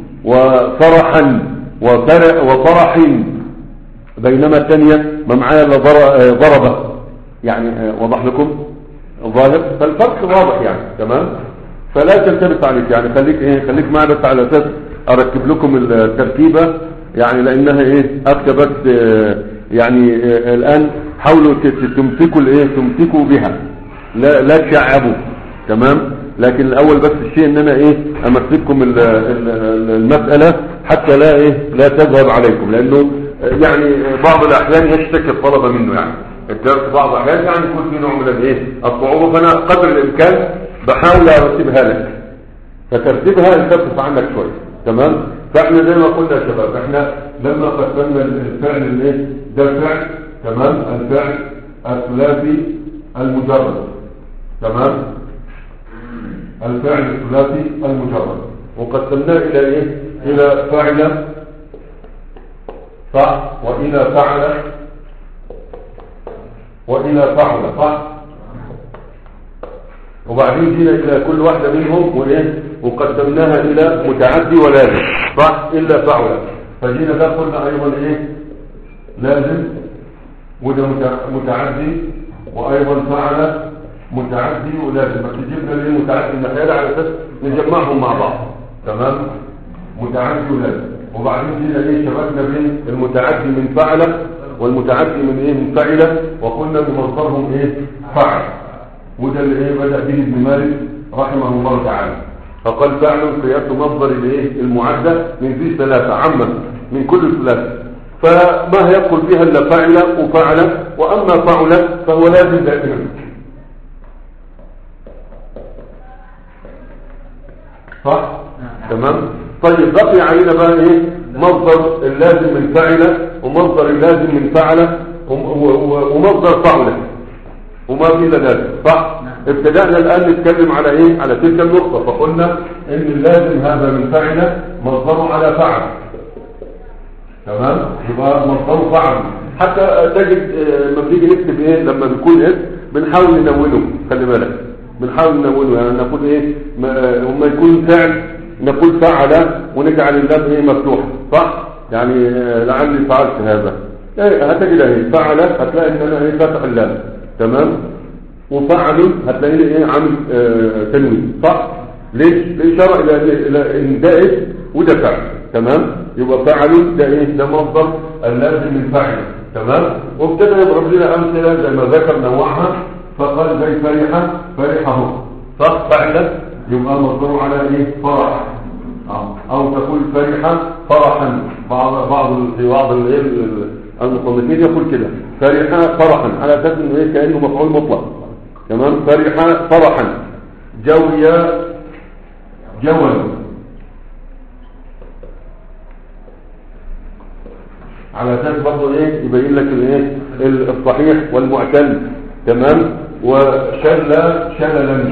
وفرحا وفرح وفرح بينما الثانية ما معايا الا ضر- آه، ضربة يعني آه، وضح لكم ظاهر فالفرق واضح يعني تمام فلا تلتبس عليك يعني خليك ايه خليك معي بس على اساس اركب لكم التركيبه يعني لانها ايه اكتب بس آه، يعني آه، الان حاولوا ت- ت- تمسكوا الايه تمسكوا بها لا لا تشعبوا تمام لكن الاول بس الشيء ان انا ايه امسككم ال- ال- ال- المساله حتى لا ايه لا تذهب عليكم لانه آه، يعني بعض الاحيان يشتكي الطلبه منه يعني الدرس بعض الاحيان يعني يكون في نوع من الايه الصعوبه فانا قدر الامكان بحاول ارتبها لك فترتيبها يخفف عنك شويه تمام فاحنا زي ما قلنا يا شباب احنا لما قسمنا الفعل الايه ده الفعل تمام الفعل الثلاثي المجرد تمام الفعل الثلاثي المجرد وقسمناه الى ايه الى فعل صح والى فعل والى فعل صح وبعدين جينا الى كل واحدة منهم وايه وقدمناها الى متعدي ولازم صح الا فعل فجينا ده قلنا ايضا ايه لازم وده متع- متعدي وايضا فعل متعدي ولازم بس جبنا الايه متعدي النحيل على اساس نجمعهم مع بعض تمام متعدي ولازم وبعدين جينا ايه شبكنا بين المتعدي من فعل والمتعدي من ايه من فعل وقلنا ان مصدرهم ايه فعل وده اللي ايه بدأ به ابن مالك رحمه الله تعالى فقال فعل قياس مصدر الايه المعدة من ذي ثلاثة عما من كل ثلاثة فما يدخل فيها الا فعل وفعل واما فعل فهو لازم دائما صح تمام طيب بقي علينا بقى ايه مصدر اللازم من فعل ومصدر اللازم من فعل وم- و- و- ومصدر فعل وما في الا ذلك صح ابتدأنا الآن نتكلم على ايه على تلك النقطة فقلنا ان اللازم هذا من فعل مصدره على فعل تمام يبقى مصدره فعل حتى تجد آه، لما بنيجي نكتب ايه لما بيكون اسم بنحاول ننونه خلي بالك بنحاول ننونه يعني نقول ايه ما- آه، وما يكون فعل نقول فعل ونجعل اللام ايه مفتوحه صح يعني آه، لعلي فعلت هذا إيه، هتجد اهي فعل هتلاقي ان انا ايه فتح اللام تمام وفعل هتلاقي لي ايه عامل آه تنوين صح ليش الاشاره الى الى ان ده اسم وده فعل تمام يبقى فعل ده ايه ده مصدر اللازم من فعل تمام وابتدى يضرب لنا امثله زي ما ذكر نوعها فقال زي فرحه فرحه ففعل يبقى مصدره على ايه فرح آه. او تقول فرحه فرحا بعض بعض في بعض الايه ال- المصنفين يقول كده فرحه فرحا على اساس انه ايه كانه مفعول مطلق تمام فرحه فرحا جوي جول على اساس برضه ايه يبين لك الايه ال- الصحيح والمعتل تمام وشل شللا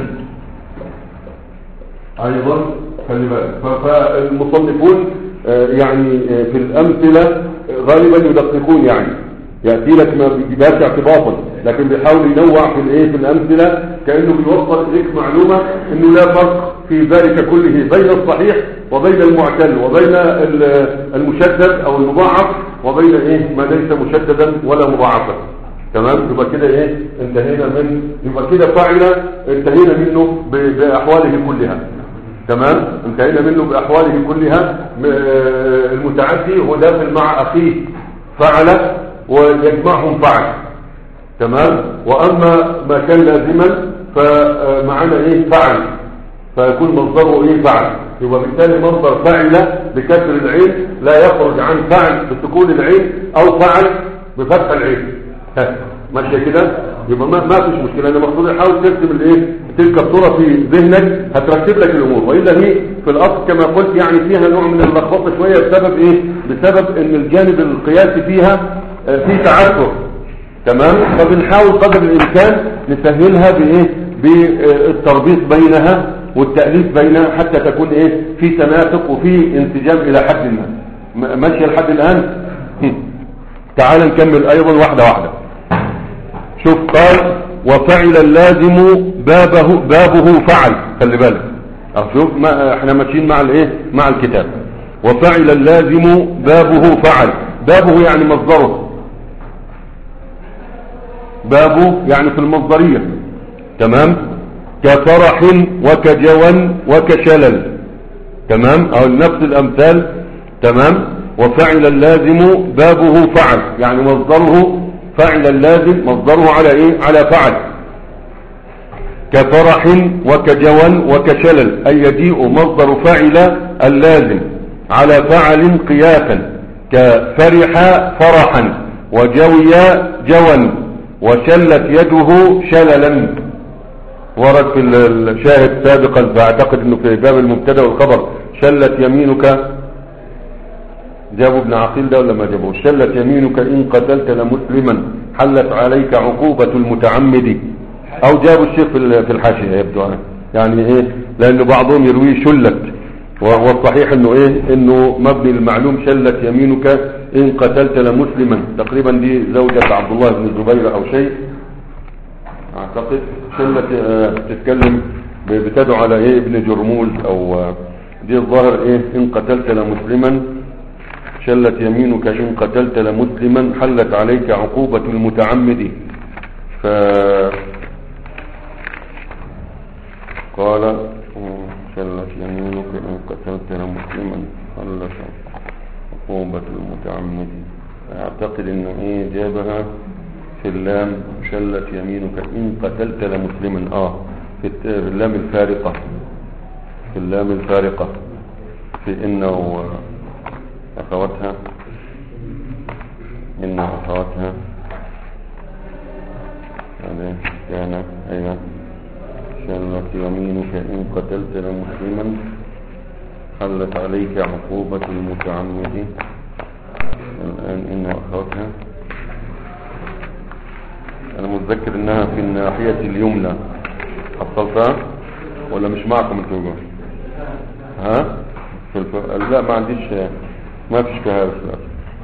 ايضا خلي بالك ف- فالمصنفون آه، يعني آه، في الامثله آه، غالبا يدققون يعني ياتي لك ما بيجيبهاش اعتباطا لكن بيحاول ينوع في الايه في الامثله كانه بيوصل اليك معلومه انه لا فرق في ذلك كله بين الصحيح وبين المعتل وبين ال- المشدد او المضاعف وبين ايه ما ليس مشددا ولا مضاعفا تمام يبقى كده ايه انتهينا من يبقى كده فعل انتهينا منه ب- باحواله كلها تمام انتهينا منه باحواله كلها م- آه، المتعدي هو داخل مع اخيه فعل ويجمعهم فعل تمام واما ما كان لازما فمعنا ايه فعل فيكون مصدره ايه فعل يبقى بالتالي مصدر فعل بكسر العين لا يخرج عن فعل بسكون العين او فعل بفتح العين ها، ماشيه كده يبقى ما, ما فيش مشكله انا مقصود حاول ترسم الايه تلك الصوره في ذهنك هترتب لك الامور والا هي في الاصل كما قلت يعني فيها نوع من اللخبطه شويه بسبب ايه بسبب ان الجانب القياسي فيها آه، فيه تعثر تمام فبنحاول قدر الامكان نسهلها بايه بالتربيط بينها والتاليف بينها حتى تكون ايه في تناسق وفي انسجام الى حد ما م- ماشيه لحد الان هم. تعال نكمل ايضا واحده واحده شوف قال وفعل اللازم بابه بابه فعل خلي بالك أه شوف ما احنا ماشيين مع الايه مع الكتاب وفعل اللازم بابه فعل بابه يعني مصدره بابه يعني في المصدرية تمام كفرح وكجوى وكشلل تمام او نفس الامثال تمام وفعل اللازم بابه فعل يعني مصدره فعل اللازم مصدره على ايه على فعل كفرح وكجوى وكشلل اي يجيء مصدر فعل اللازم على فعل قياسا كفرح فرحا وجوي جوا وشلت يده شللا ورد في ال- الشاهد سابقا فاعتقد انه في باب المبتدا والخبر شلت يمينك جابوا ابن عقيل ده ولا ما جابوه شلت يمينك ان قتلت لمسلما حلت عليك عقوبة المتعمد او جابوا الشيخ في ال- في الحاشية يبدو أنا. يعني ايه لان بعضهم يرويه شلت وهو الصحيح انه ايه انه مبني المعلوم شلت يمينك ان قتلت لمسلما تقريبا دي زوجة عبد الله بن الزبير او شيء اعتقد شلت آه، بتتكلم ب- بتدعو على ايه ابن جرموز او آه، دي الظاهر ايه ان قتلت لمسلما شلت يمينك ان قتلت لمسلما حلت عليك عقوبة المتعمد ف قال آه، شلت يمينك ان قتلت لمسلما حلت عقوبة المتعمد اعتقد انه ايه جابها في اللام شلت يمينك ان قتلت لمسلما اه في الت- في اللام الفارقة في اللام الفارقة في انه اخواتها ان اخواتها هذا كان ايوه شلت يمينك ان قتلت لمسلما حلت عليك عقوبة المتعمد الآن إن أخواتها أنا متذكر إنها في الناحية اليمنى حصلتها ولا مش معكم انتوا ها في الف... لا ما عنديش ما فيش كهارس للأسف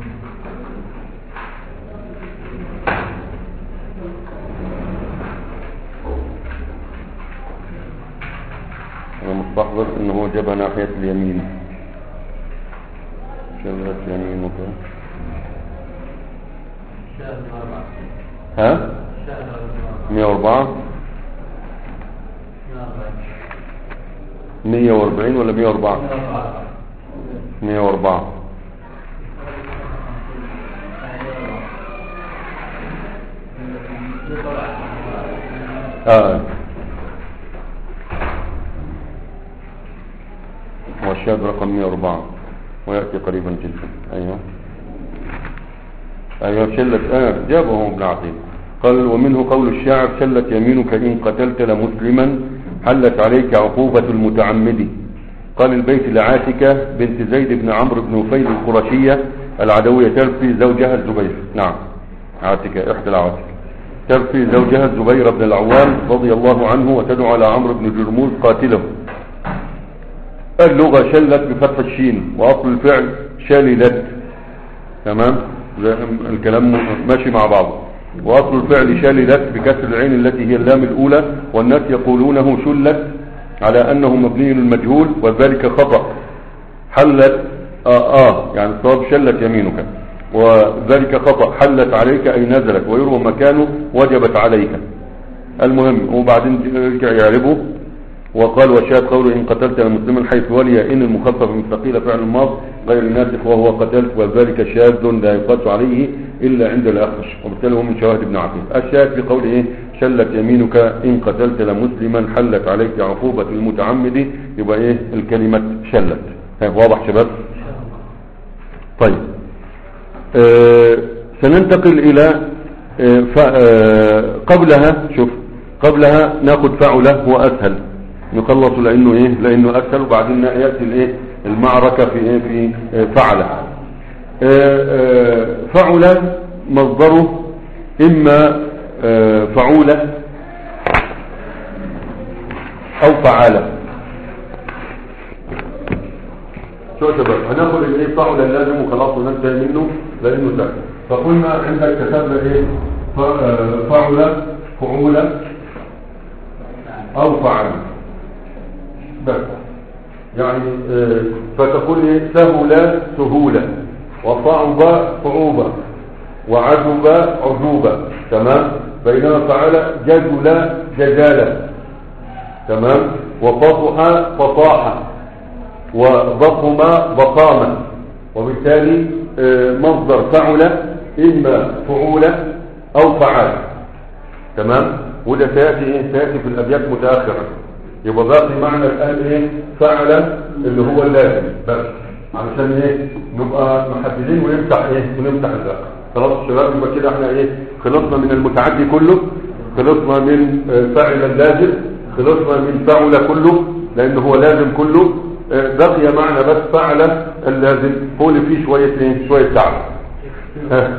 أنا مستحضر إنه هو جابها ناحية اليمين شلت يمينك شاهد أربعة ها شاهد أربعة 104 140 ولا 104 104 اه هو الشاب رقم 104 ويأتي قريبا جدا ايوه ايوه شلت اه جابه ابن عقيل قال ومنه قول الشاعر شلت يمينك ان قتلت لمسلما حلت عليك عقوبة المتعمد قال البيت لعاتكة بنت زيد بن عمرو بن نفيل القرشية العدوية ترفي زوجها الزبير نعم عاتكة احدى العواتك ترفي زوجها الزبير بن العوام رضي الله عنه وتدعو على عمرو بن جرموز قاتله اللغة شلت بفتح الشين وأصل الفعل شللت تمام زي الكلام ماشي مع بعض وأصل الفعل شللت بكسر العين التي هي اللام الأولى والناس يقولونه شلت على أنه مبني للمجهول وذلك خطأ حلت آه, آه يعني الصواب شلت يمينك وذلك خطأ حلت عليك أي نزلت ويروى مكانه وجبت عليك المهم وبعدين يرجع يعربه وقال وشاهد قوله إن قتلت المسلم حيث ولي إن المخفف من ثقيل فعل الماض غير الناسخ وهو قتلت وذلك شاذ لا يقاس عليه إلا عند الأخرش وبالتالي هو من شواهد ابن عقيل الشاهد في قوله إيه شلت يمينك إن قتلت لمسلما حلت عليك عقوبة المتعمد يبقى إيه الكلمة شلت واضح شباب طيب آه سننتقل إلى آه آه قبلها شوف قبلها ناخد فعله هو أسهل نخلص لانه ايه لانه اسهل وبعدين ياتي الايه المعركه في ايه في فعل فعل مصدره اما فعوله او فعاله شو يا شباب هناخد الايه فعل اللازم وخلاص وننتهي منه لانه سهل فقلنا عندك كتبنا ايه فعل فعوله او فعل بس يعني اه فتقول ايه سهل سهولة وصعب صعوبة وعجب عجوبة تمام بينما فعل جدل جدالة تمام وفصح فصاحة وضخم ضخامة وبالتالي اه مصدر فعل إما فعولة أو فعال تمام وده سيأتي إيه؟ سيأتي في الأبيات متأخرة يبقى باقي معنى الآن ايه فعلا اللي هو اللازم بس علشان ايه نبقى محددين ونمسح ايه ونمسح الباقي خلاص الشباب يبقى كده احنا ايه خلصنا من المتعدي كله خلصنا من فاعل اللازم خلصنا من فعل كله لان هو لازم كله بقي معنى بس فعل اللازم هو اللي فيه شوية ايه شوية تعب ها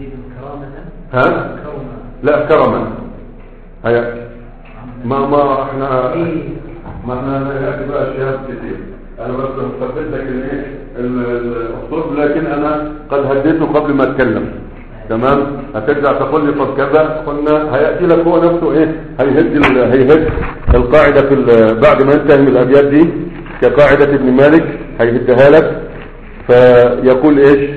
ها لا كرما هيا ما ما احنا ما احنا نأتي بقى اشياء كتير انا بس مثبت لك الايه الاسلوب لكن انا قد هديته قبل ما اتكلم تمام هترجع تقول لي طب كذا قلنا هياتي لك هو نفسه ايه هيهد هيهد القاعده في بعد ما ينتهي من الابيات دي كقاعده ابن مالك هيهدها لك فيقول ايش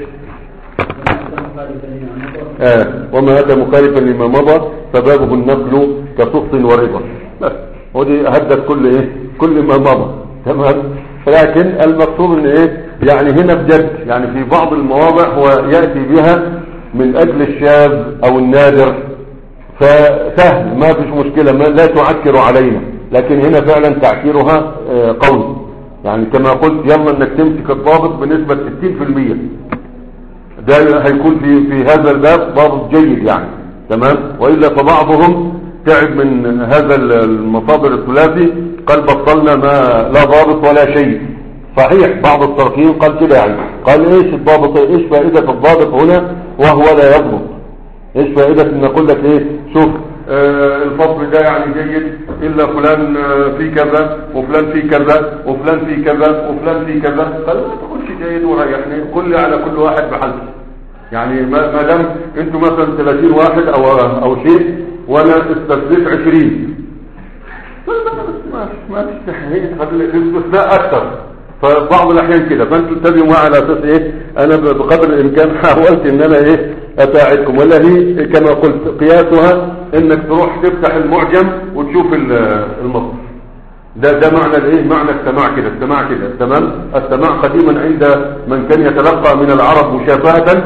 آه وما أتى مخالفا لما مضى فبابه النقل كصف ورضا بس ودي هدت كل ايه كل ما مضى تمام لكن المقصود ان ايه يعني هنا بجد يعني في بعض المواضع هو يأتي بها من اجل الشاذ او النادر فسهل ما فيش مشكلة ما لا تعكر علينا لكن هنا فعلا تعكيرها آه قوي يعني كما قلت يلا انك تمسك الضابط بنسبة 60% ده هيكون في في هذا الباب ضابط جيد يعني تمام والا فبعضهم تعب من هذا المصادر الثلاثي قال بطلنا ما لا ضابط ولا شيء صحيح بعض الصرفيين قال كده يعني قال ايش الضابط ايش فائدة الضابط هنا وهو لا يضبط ايش فائدة ان نقول لك ايه شوف آه الفصل ده يعني جيد الا فلان آه في كذا وفلان في كذا وفلان في كذا وفلان في كذا قال لا تقولش جيد وريحني كل على كل واحد بحالته يعني ما دام انتوا مثلا 30 واحد او او شيء وانا استثنيت 20 ما ما الاستثناء اكثر فبعض الاحيان كده فانتوا تتبعوا معي على اساس ايه انا بقدر الامكان حاولت ان انا ايه اساعدكم ولا هي كما قلت قياسها انك تروح تفتح المعجم وتشوف المصدر ده ده معنى الايه معنى السماع كده السماع كده تمام السماع قديما عند من كان يتلقى من العرب مشافهة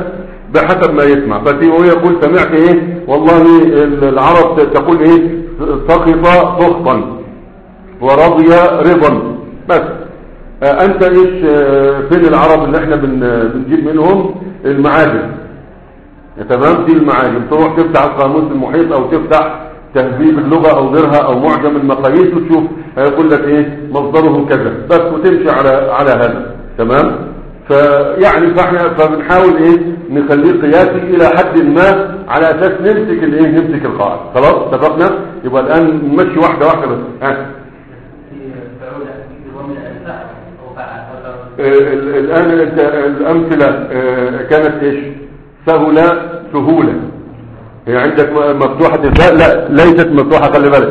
بحسب ما يسمع فهو يقول سمعت ايه والله العرب تقول ايه سقط سخطا ورضي رضا بس آه انت ايش آه فين العرب اللي احنا بن بنجيب منهم المعاجم تمام دي المعاجم تروح تفتح القاموس المحيط او تفتح تهذيب اللغة او غيرها او معجم المقاييس وتشوف هيقول لك ايه مصدره كذا بس وتمشي على على هذا تمام فيعني فاحنا فبنحاول ايه نخليه قياسي الى حد ما على اساس نمسك الايه نمسك القاعده خلاص اتفقنا يبقى الان نمشي واحده واحده بس ها الان الامثله كانت ايش سهله سهوله هي عندك مفتوحه الباء لا ليست مفتوحه خلي بالك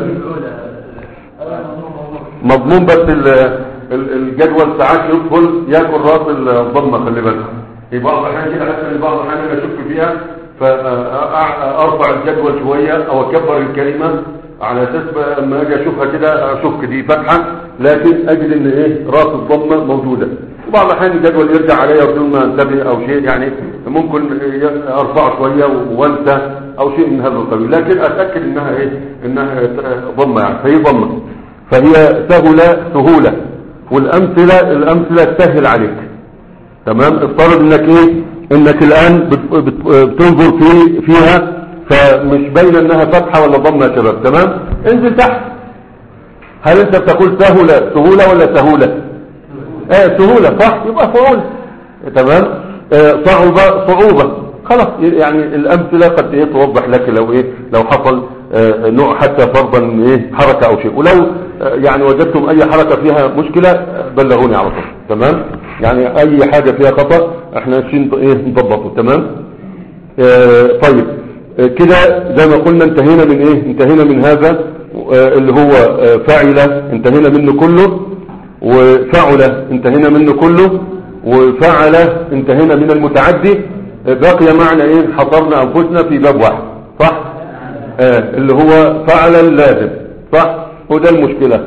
مضمون بس الجدول ساعات يدخل ياكل راس الضمه خلي بالك في بعض الاحيان كده حتى في بعض الاحيان انا اشك فيها فارفع الجدول شويه او اكبر الكلمه على اساس لما اجي اشوفها كده اشك دي فتحه لكن اجد ان ايه راس الضمه موجوده وبعض الاحيان الجدول يرجع عليا بدون ما انتبه او شيء يعني ممكن ارفعه شويه وانسى او شيء من هذا القبيل لكن اتاكد انها ايه انها ضمه يعني فهي ضمه فهي سهله سهوله والامثله الامثله تسهل عليك تمام افترض انك ايه انك الان بت بت بتنظر في فيها فمش باينه انها فتحه ولا ضمه يا شباب تمام انزل تحت هل انت بتقول سهوله سهوله ولا سهوله اه سهوله صح يبقى فعول تمام اه صعوبه صعوبه خلاص يعني الامثله قد ايه توضح لك لو ايه لو حصل اه نوع حتى فرضا ايه حركه او شيء ولو يعني وجدتم اي حركة فيها مشكلة بلغوني على طول تمام يعني اي حاجة فيها خطأ احنا ماشيين ايه نضبطه تمام اه طيب اه كده زي ما قلنا انتهينا من ايه انتهينا من هذا اه اللي هو فاعل انتهينا منه كله وفعل انتهينا منه كله وفعل انتهينا من المتعدي بقي معنا ايه حصرنا انفسنا في باب واحد صح اللي هو فعل اللازم صح وده المشكلة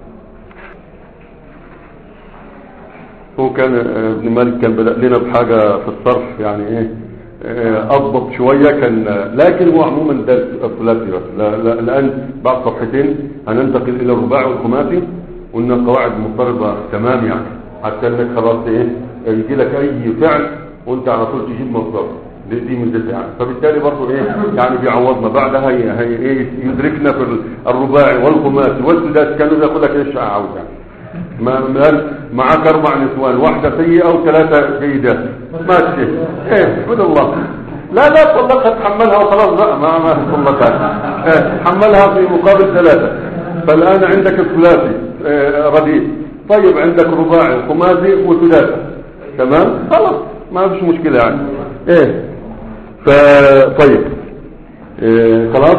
هو كان ابن مالك كان بدأ لنا بحاجة في الصرف يعني ايه اضبط شوية كان لكن هو عموما ده الثلاثي بس لا لا الان بعد صفحتين هننتقل الى الرباعي والخماسي قلنا قواعد مضطربة تمام يعني حتى انك خلاص ايه يجي لك اي فعل وانت على طول تجيب مصدر دي, دي ميزتها يعني فبالتالي برضه ايه يعني بيعوضنا بعدها هي هي ايه يدركنا في الرباعي والخماسي والسداسي كانوا يقول لك ايش عاوز يعني ما معك اربع نسوان واحده سيئه وثلاثه جيدات ماشي ايه احمد الله لا لا طلقها تحملها وخلاص لا ما ما طلقها ايه تحملها في مقابل ثلاثه فالان عندك الثلاثي ايه رديء طيب عندك رباعي وخماسي وثلاثي تمام خلاص ما فيش مشكله يعني ايه فطيب إيه خلاص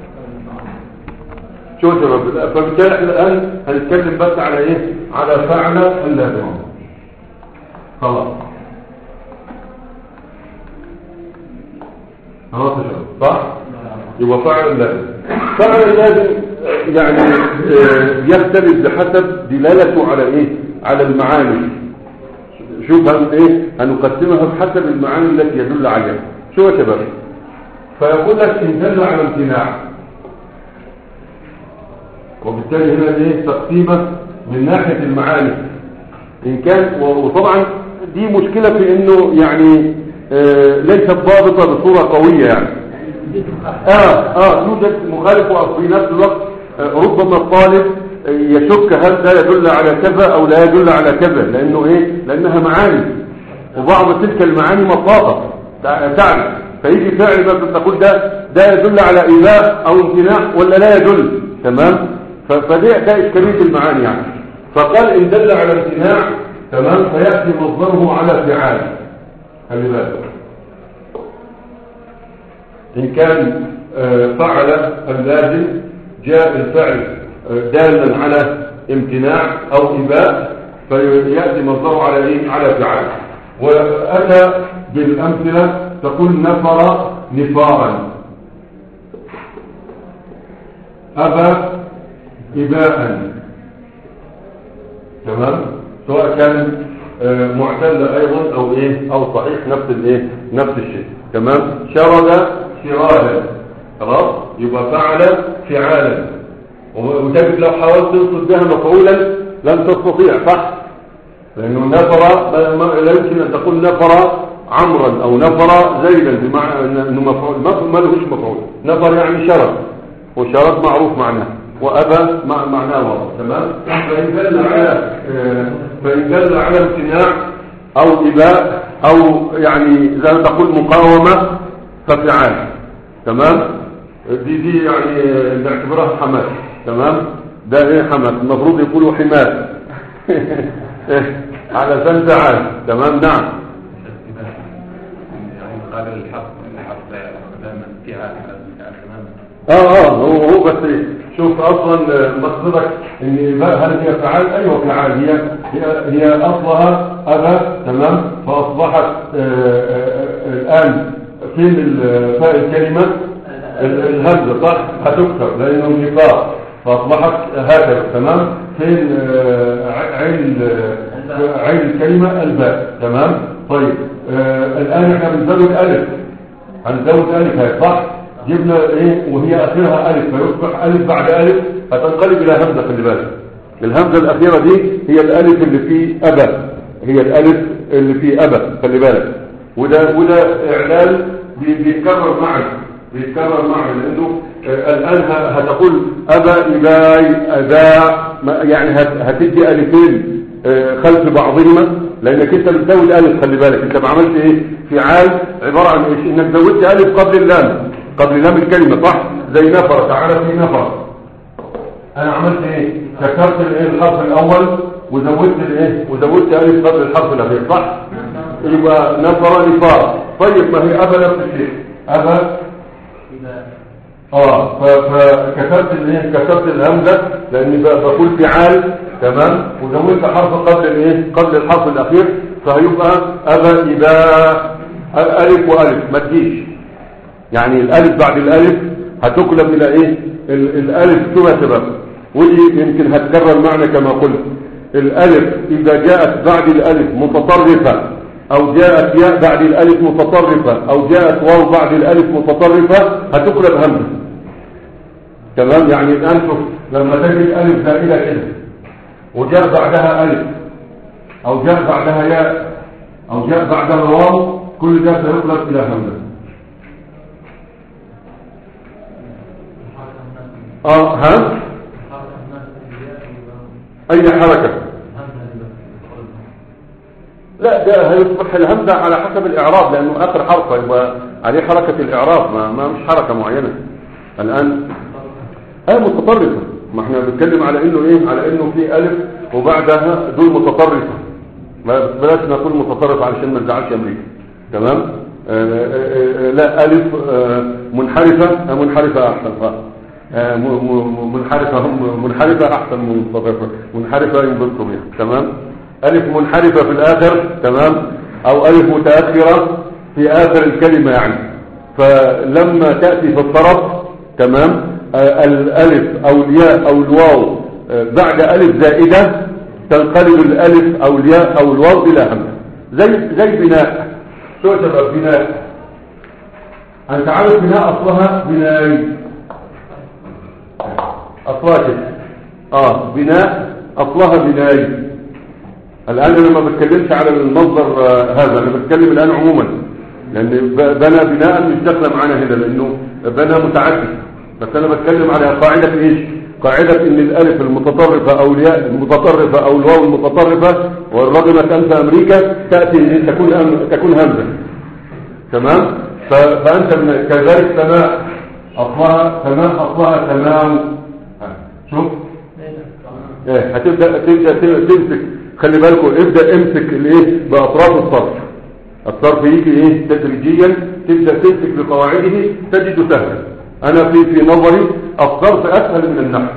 شو شباب فبالتالي احنا الان هنتكلم بس على ايه على فعل اللازم خلاص خلاص يا شباب صح يبقى فعل اللازم فعل اللازم يعني إيه يختلف بحسب دلالته على ايه على المعاني شوف هن ايه هنقسمها بحسب المعاني التي يدل عليها شو يا شباب فيقول لك ان دل على امتناع وبالتالي هنا ايه تقسيمه من ناحيه المعاني ان كان وطبعا دي مشكله في انه يعني آه ليست ضابطه بصوره قويه يعني اه اه يوجد مخالف وفي نفس الوقت آه ربما الطالب يشك هل ده يدل على كذا او لا يدل على كذا لانه ايه لانها معاني وبعض تلك المعاني مطاطه تعرف فيجي فعل بس تقول ده ده يدل على إيذاء أو امتناع ولا لا يدل تمام فده ده إشكالية المعاني يعني فقال إن دل على امتناع تمام فيأتي مصدره على فعال خلي بالك إن كان فعل اللازم جاء الفعل دالا على امتناع أو إباء فيأتي مصدره على إيه؟ على فعال وأتى بالأمثلة تقول نفر نفارا أبى إباء تمام سواء كان معتل أيضا أو إيه أو صحيح نفس الإيه نفس الشيء تمام شرد شرادا خلاص يبقى فعل فعالا وتجد لو حاولت تنصب بها مفعولا لن تستطيع صح لانه نفر لا يمكن ان تقول نفر عمرا او نفر زيدا بمعنى انه مفعول ما لهوش مفعول نفر يعني شرد وشرد معروف معناه وابى معناه واضح تمام فان دل على فان دل على امتناع او اباء او يعني زي ما تقول مقاومه ففعال تمام دي دي يعني نعتبرها حماس تمام ده ايه حماس المفروض يقولوا حماس على سن تعال تمام نعم يعني قال الحق الحق دائما فيها تماما اه اه هو هو بس شوف اصلا مقصدك ان هل هي فعال ايوه فعال هي هي, هي اصلها ابى تمام فاصبحت آه، آه، الان فين فاء الكلمه الهمزه صح هتكسر لانه نفاق فاصبحت هكذا تمام فين آه، عين عين الكلمه الباء تمام طيب الان احنا بنزود الف هنزود الف هاي صح جبنا ايه وهي اخرها الف فيصبح الف بعد الف فتنقلب الى همزه خلي بالك الهمزه الاخيره دي هي الالف اللي في ابى هي الالف اللي في ابى خلي بالك وده وده اعلان بيتكرر معي بيتكرر معي لانه آه الان هتقول ابى اباي اداء يعني هتدي الفين آه خلف بعضهما لانك انت بتزود الالف خلي بالك انت ما عملت ايه فعال عباره عن ايش انك زودت الف قبل اللام قبل لام الكلمة صح زي نفر تعالى في نفر انا عملت ايه كسرت الايه الحرف الاول وزودت الايه وزودت الف قبل الحرف الاخير صح يبقى نفر نفار طيب ما هي ابا نفس الشيء ابا اه فكسرت الايه كسرت الهمزه لاني بقول فعال تمام وزودت حرف قبل الايه قبل الحرف الاخير فهيبقى ابا ابا الف والف ما تجيش يعني الالف بعد الالف هتقلب الى ايه الالف ثم سبب ودي يمكن هتكرر معنا كما قلت الالف اذا جاءت بعد الالف متطرفة او جاءت ياء بعد الالف متطرفة او جاءت واو بعد الالف متطرفة هتقلب همزة تمام يعني الان شوف لما تجد الف زائدة كده وجاء بعدها الف او جاء بعدها ياء او جاء بعدها واو كل ده سيقلب الى همزة اه ها اي حركة لا ده هيصبح الهمزة على حسب الاعراب لانه اخر حرف يبقى عليه حركة الاعراب ما, ما مش حركة معينة الان اه متطرفة ما احنا بنتكلم على انه ايه على انه في الف وبعدها دول متطرفة بلاش نقول متطرف علشان ما نزعلش امريكا تمام آآ آآ لا الف منحرفة منحرفة احسن منحرفة هم منحرفة احسن من متطرفة منحرفة ينبسطوا بها تمام الف منحرفة في الاخر تمام او الف متأخرة في اخر الكلمة يعني فلما تأتي في الطرف تمام الالف او الياء او الواو بعد الف زائدة تنقلب الالف او الياء او الواو الى همزة زي زي بناء شو سبب بناء انت عارف بناء اصلها بناي اصلها كده اه بناء اصلها بناي الان انا ما بتكلمش على المصدر آه هذا انا بتكلم الان عموما لان بنى بناء مش داخله معانا هنا لانه بنى متعدد بس انا بتكلم على قاعده ايش قاعده ان الالف المتطرفه او الياء المتطرفه او الواو المتطرفه والرغم كان في امريكا تاتي ان تكون أم تكون همزه تمام فانت كذلك سماء اصلها سماء اصلها تمام شوف ايه هتبدا تبدا تمسك خلي بالكم ابدا امسك الايه باطراف الصرف الصرف يجي ايه تدريجيا تبدا تمسك بقواعده تجد سهلا انا في في نظري الصرف اسهل من النحو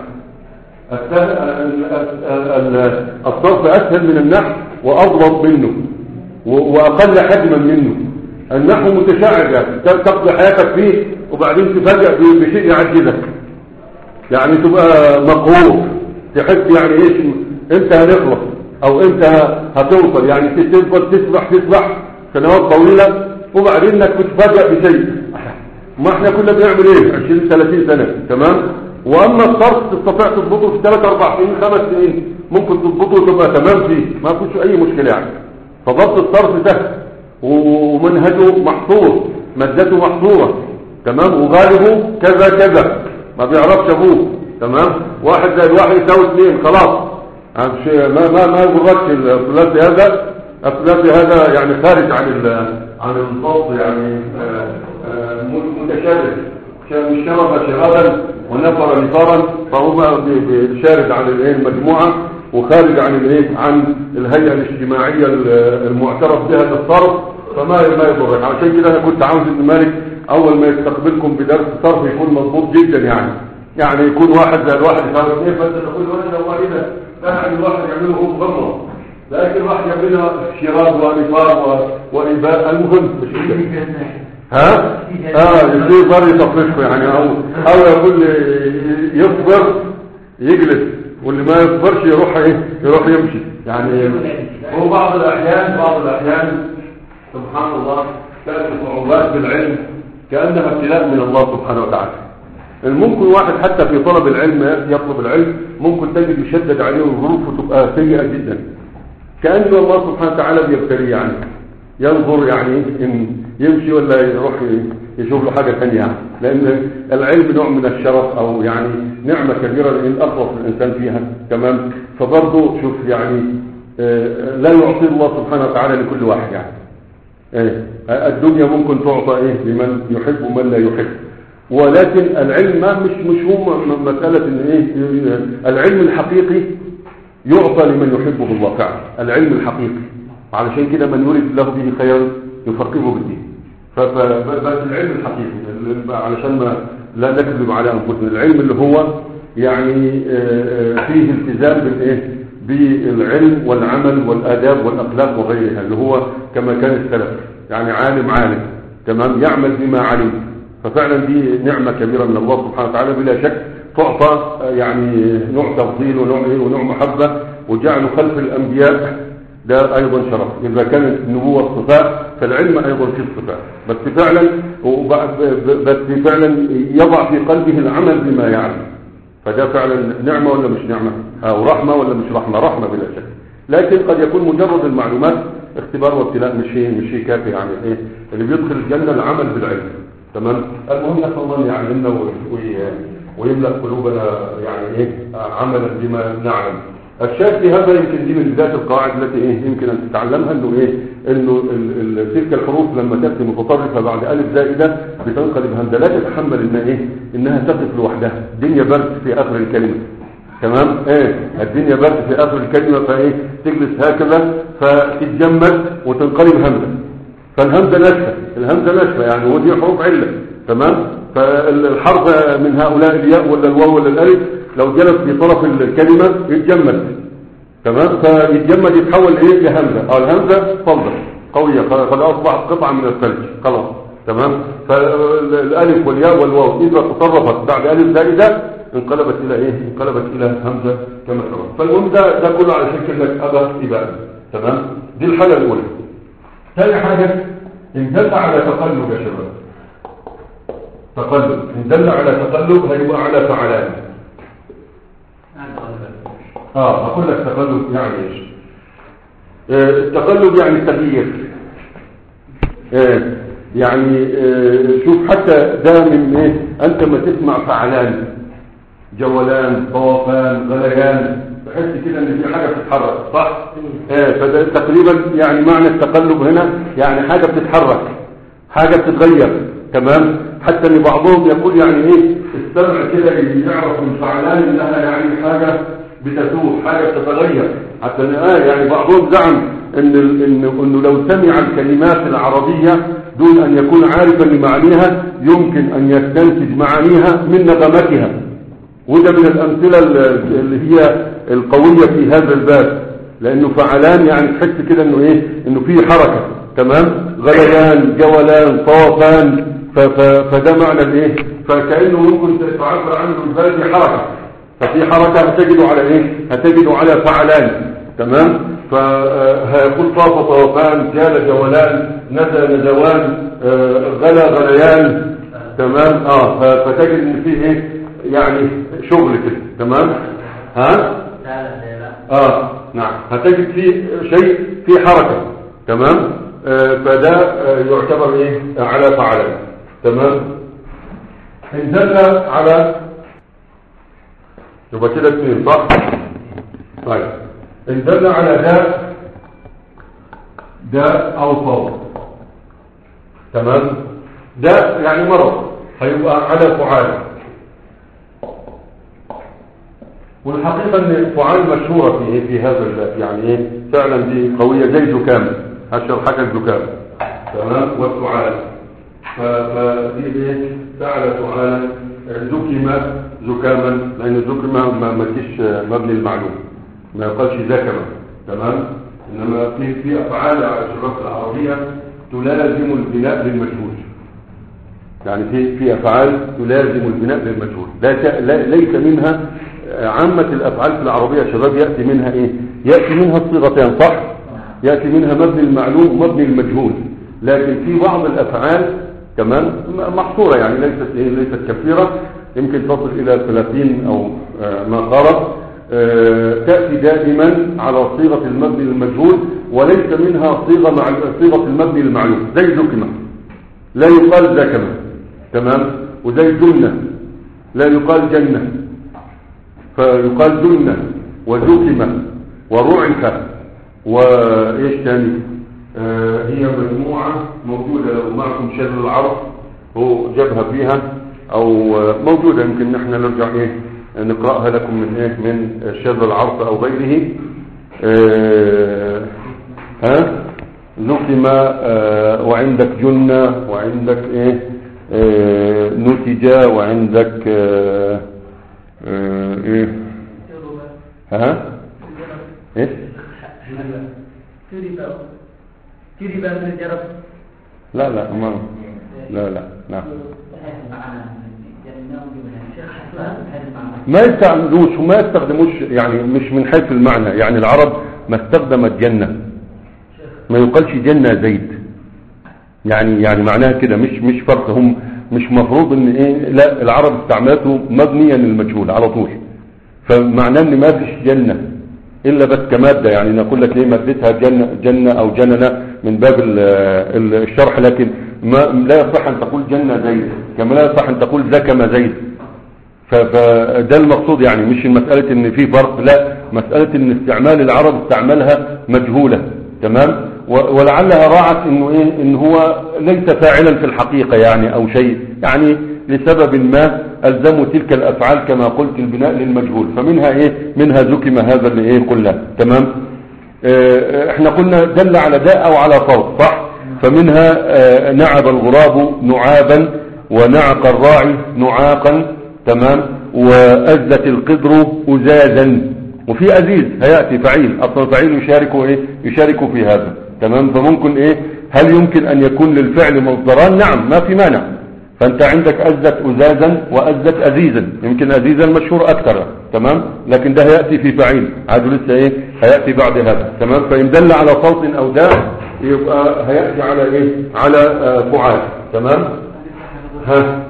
الصرف اسهل من النحو واضبط منه واقل حجما منه النحو متشعب يعني تقضي حياتك فيه وبعدين تفاجئ بشيء يعجزك يعني تبقى مقهور تحس يعني ايش انت هنخلص او انت هتوصل يعني تفضل تسبح تسبح سنوات طويلة وبعدين انك بتفاجئ بشيء ما احنا كنا بنعمل ايه 20 30 سنه تمام واما الصرف تستطيع تضبطه في 3 4 سنين 5 سنين ممكن تضبطه وتبقى تمام فيه ما فيش اي مشكله يعني فضبط الصرف سهل ومنهجه محصور مادته محصوره تمام وغالبه كذا كذا ما بيعرفش ابوه تمام واحد زائد واحد يساوي اثنين خلاص مش ما ما ما يغركش الثلاثي هذا الثلاثي هذا يعني خارج عن ال عن الضبط يعني آه، آه، متشابه مش شرب شرابا ونفر نفارا فهو بي- بيشارد عن الايه المجموعه وخارج عن الايه عن الهيئه الاجتماعيه ال- المعترف بها للصرف فما ما يضرك عشان كده انا كنت عاوز ابن مالك اول ما يستقبلكم بدرس الصرف يكون مضبوط جدا يعني يعني يكون واحد زي الواحد يساوي اثنين فانت تقول وانا لو واحده يعني الواحد يعمله هو بره لكن الواحد يعملها شراز ونفار و- وإباء المهم مش كده ها اه يصير ضر يطفشه يعني او او يقول يصبر يجلس واللي ما يصبرش يروح ايه يروح يمشي يعني هو بعض الاحيان بعض الاحيان سبحان الله كانت الصعوبات بالعلم كانها ابتلاء من الله سبحانه وتعالى ممكن واحد حتى في طلب العلم يطلب العلم ممكن تجد يشدد عليه الظروف وتبقى سيئه جدا كأن الله سبحانه وتعالى بيبتليه يعني ينظر يعني إن يمشي ولا يروح يشوف له حاجة ثانية يعني لأن العلم نوع من الشرف أو يعني نعمة كبيرة إن أخلص الإنسان فيها تمام فبرضه شوف يعني آه، لا يعطي الله سبحانه وتعالى لكل واحد يعني إيه الدنيا ممكن تعطى إيه لمن يحب ومن لا يحب ولكن العلم ما مش مش هو م- مسألة إن إيه العلم الحقيقي يعطى لمن يحبه الله فعلا العلم الحقيقي علشان كده من يريد له به خيرا يفقهه بالدين ف- ف- بس العلم الحقيقي ال- علشان ما لا نكذب على انفسنا العلم اللي هو يعني آه، آه، فيه التزام بالايه بالعلم والعمل والاداب والاخلاق وغيرها اللي هو كما كان السلف يعني عالم عالم تمام يعمل بما علم ففعلا دي نعمة كبيرة من الله سبحانه وتعالى بلا شك تعطى آه، يعني نوع تفضيل ونوع إيه ونوع محبة وجعله خلف الأنبياء ده أيضا شرف إذا كانت النبوة صفاء فالعلم أيضا فيه الصفاء بس فعلا وب- ب- بس فعلا يضع في قلبه العمل بما يعلم فده فعلا نعمة ولا مش نعمة أو رحمة ولا مش رحمة رحمة بلا شك لكن قد يكون مجرد المعلومات اختبار وابتلاء مش شيء مش شيء كافي يعني ايه اللي بيدخل الجنة العمل بالعلم تمام المهم نسأل الله أن يعلمنا و- وي- ويملأ قلوبنا يعني ايه عملا بما نعلم الشاهد في هذا يمكن دي من ذات القواعد التي ايه يمكن ان تتعلمها انه ايه انه ال- ال- تلك الحروف لما تاتي متطرفه بعد الف زائده بتنقلب همزه لا تتحمل انها ايه انها تقف لوحدها الدنيا برد في اخر الكلمه تمام ايه الدنيا برد في اخر الكلمه فايه تجلس هكذا فتتجمد وتنقلب همزه فالهمزه ناشفه الهمزه ناشفه يعني ودي حروف عله تمام فالحرف من هؤلاء الياء ولا الواو ولا الالف لو جلس في طرف الكلمه يتجمد تمام فيتجمد يتحول ايه لهمزه اه الهمزه فضل قويه قد قد اصبحت قطعه من الثلج خلاص تمام فالالف والياء والواو اذا تصرفت بعد الف زائده انقلبت الى ايه انقلبت الى همزه كما ترى فالمهم ده ده كله على شكل لك ابا اباء تمام دي الحاله الاولى ثاني حاجه ان دل على تقلب يا شباب تقلب ان دل على تقلب هيبقى على فعلان اه اقول لك تقلب يعني ايش آه، التقلب يعني تغيير آه، يعني آه، شوف حتى ده من ايه انت ما تسمع فعلان جولان طوفان غليان تحس كده ان في حاجه بتتحرك صح آه، فده تقريبا يعني معنى التقلب هنا يعني حاجه بتتحرك حاجه بتتغير تمام حتى ان بعضهم يقول يعني ايه السمع كده يعرف من فعلان انها يعني حاجه بتتوه حاجه بتتغير حتى إن آه يعني بعضهم زعم ان ال- انه انه لو سمع الكلمات العربيه دون ان يكون عارفا لمعانيها يمكن ان يستنتج معانيها من نغمتها وده من الأمثلة ال- اللي هي القوية في هذا الباب لأنه فعلان يعني تحس كده أنه إيه أنه فيه حركة تمام غليان جولان طوفان ف- ف- فده معنى الإيه فكأنه ممكن تعبر عنه الباب حركة ففي حركة هتجده على إيه هتجده على فعلان تمام فهيقول طاف طوفان جال جولان نزل نزوان آه، غلا غليان تمام اه ف- فتجد ان فيه ايه يعني شغل كده تمام ها تعالى تعالى اه نعم هتجد فيه شيء فيه حركة تمام آه فده آه يعتبر ايه على فعلا تمام ان دل على يبقى كده اثنين صح طيب ان دل على داء داء او صوت تمام داء يعني مرض هيبقى على فعال والحقيقة ان فعال مشهورة في إيه؟ في هذا ال- يعني ايه فعلا دي قوية زي زكام هشر حاجة زكام تمام والفعال ف- فدي ايه فعل فعالا زكم زكاما لان زكم ما ما تجيش مبني المعلوم ما يقالش زكما تمام انما في في افعال على الشرط العربية تلازم البناء للمجهول يعني في في افعال تلازم البناء للمجهول لا ت- لا- ليس منها آه، عامة الافعال في العربية يا شباب يأتي منها ايه يأتي منها الصيغتين صح يأتي منها مبني المعلوم ومبني المجهول لكن في بعض الافعال كمان م- محصورة يعني ليست ايه ليست كثيرة يمكن تصل الى 30 او آه، ما قارب آه، تأتي دائما على صيغة المبني المجهول وليس منها صيغة مع صيغة المبني المعلوم زي زكمة لا يقال زكمة تمام وزي جنة لا يقال جنة فيقال جنة وزكمة ورعف وإيش تاني آه هي مجموعة موجودة لو معكم شر العرض هو جابها فيها أو آه، موجودة يمكن نحن نرجع إيه نقرأها لكم من إيه من شر العرض أو غيره آه ها زكم آه وعندك جنة وعندك ايه آه نتجة وعندك آه آه ايه ها ايه تربى تربى من الجرب لا لا ما لا لا نعم ما يستعملوش وما يستخدموش يعني مش من حيث المعنى يعني العرب ما استخدمت جنة ما يقالش جنة زيد يعني يعني معناها كده مش مش فرق هم مش مفروض ان ايه لا العرب استعملته مبنيا للمجهول على طول فمعناه ان ما فيش جنة الا بس كمادة يعني نقول لك ليه مادتها جنة, جنة او جننة من باب ال- ال- الشرح لكن ما لا يصح ان تقول جنة زيد كما لا يصح ان تقول زكم زيد ف- فده المقصود يعني مش المسألة ان في فرق لا مسألة ان استعمال العرب استعملها مجهولة تمام و- ولعلها راعت انه ايه ان هو ليس فاعلا في الحقيقة يعني او شيء يعني لسبب ما الزموا تلك الافعال كما قلت البناء للمجهول فمنها ايه منها زكم هذا اللي ايه قلنا تمام آه، احنا قلنا دل على داء او على صوت صح فمنها آه، نعب الغراب نعابا ونعق الراعي نعاقا تمام وأزت القدر أزازا وفي أزيز هيأتي فعيل أصلا فعيل يشارك إيه يشارك في هذا تمام فممكن إيه هل يمكن أن يكون للفعل مصدران نعم ما في مانع فأنت عندك أزت أزازا وأزت أزيزا يمكن أزيزا مشهور أكثر تمام لكن ده هيأتي في فعيل عاد لسه إيه هيأتي بعد هذا تمام فإن دل على صوت أو داء يبقى هيأتي على إيه على آه، فعال تمام ها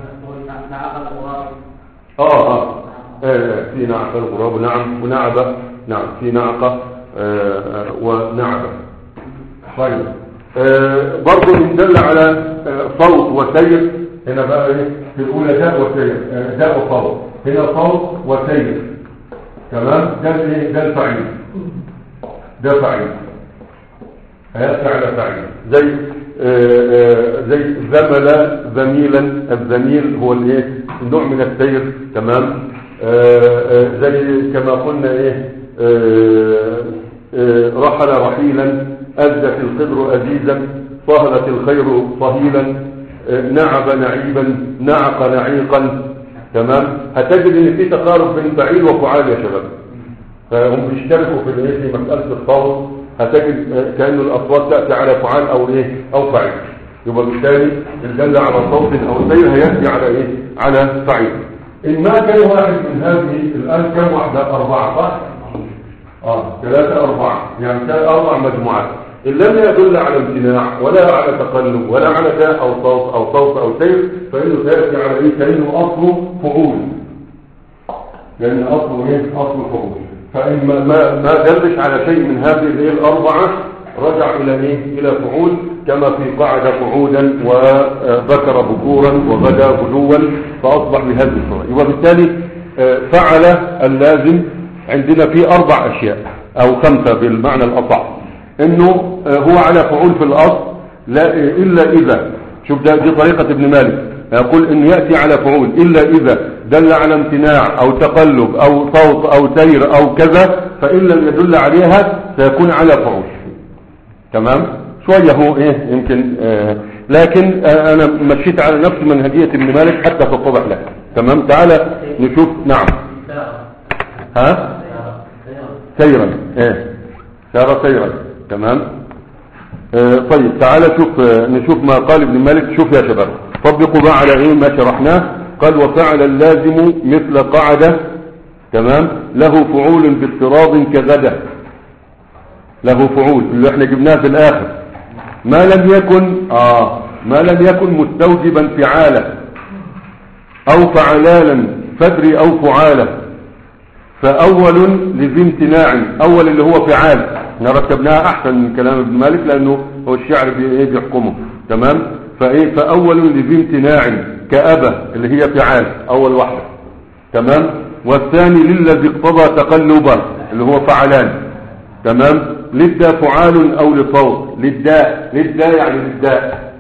اه اه آه، في نعقة الغراب نعم ونعبة نعم في نعقة آه، آه، ونعبة طيب آه، برضو إن دل على آه، صوت وسير هنا بقى ايه في الأولى داء وسير آه، داء وصوت هنا صوت وسير تمام ده الايه ده الفعيل ده فعيل هيأتي على فعيل زي آه، آه، زي زمل زميلا الزميل هو الايه نوع من السير تمام آه، آه، زي كما قلنا ايه آه، آه، رحل رحيلا أزت القدر أزيزا صهلت الخير صهيلا آه، نعب نعيبا نعق نعيقا تمام هتجد ان في تقارب بين فعيل وفعال يا شباب فهم بيشتركوا في الايه في مساله الصوت هتجد آه، كأن الاصوات تاتي على فعال او ايه او فعيل يبقى بالتالي الدل على صوت او سير هياتي على ايه على فعيل ان ما كان واحد من هذه الان كم واحده اربعه صح اه ثلاثة أربعة يعني ثلاثة أربع مجموعات إن لم يدل على امتناع ولا على تقلب ولا على داء أو صوت أو صوت أو سير فإنه سيأتي على إيه كأنه أصله فعول لأن أصله إيه أصله فعول فإن ما, ما, ما دلش على شيء من هذه الإيه الأربعة رجع إلى إيه إلى فعول كما في قعد قعودا وذكر بكورا وغدا غدوا فأصبح بهذه الصورة وبالتالي آه، فعل اللازم عندنا في أربع أشياء أو خمسة بالمعنى الأصح إنه آه، هو على فعول في الأصل لا إلا إذا شوف ده دي طريقة ابن مالك يقول إن يأتي على فعول إلا إذا دل على امتناع أو تقلب أو صوت أو سير أو كذا فإن لم يدل عليها سيكون على فعول تمام شوية هو إيه يمكن آه لكن آه أنا مشيت على نفس منهجية ابن مالك حتى تتضح لك تمام تعالى نشوف نعم ها سيرا ايه سار سيرا تمام آه طيب تعالى شوف آه نشوف ما قال ابن مالك شوف يا شباب طبقوا بقى على ايه ما شرحناه قال وفعل اللازم مثل قعده تمام له فعول باضطراب كغدا له فعول اللي احنا جبناه في الاخر ما لم يكن اه ما لم يكن مستوجبا فعالا او فعلالا فدري او فعاله فاول لذي امتناع اول اللي هو فعال احنا رتبناها احسن من كلام ابن مالك لانه هو الشعر بي- بيحكمه تمام فايه فاول لذي امتناع كأبة اللي هي فعال اول واحدة تمام والثاني للذي اقتضى تقلبا اللي هو فعلان تمام للداء فعال او لصوت للداء للداء يعني للداء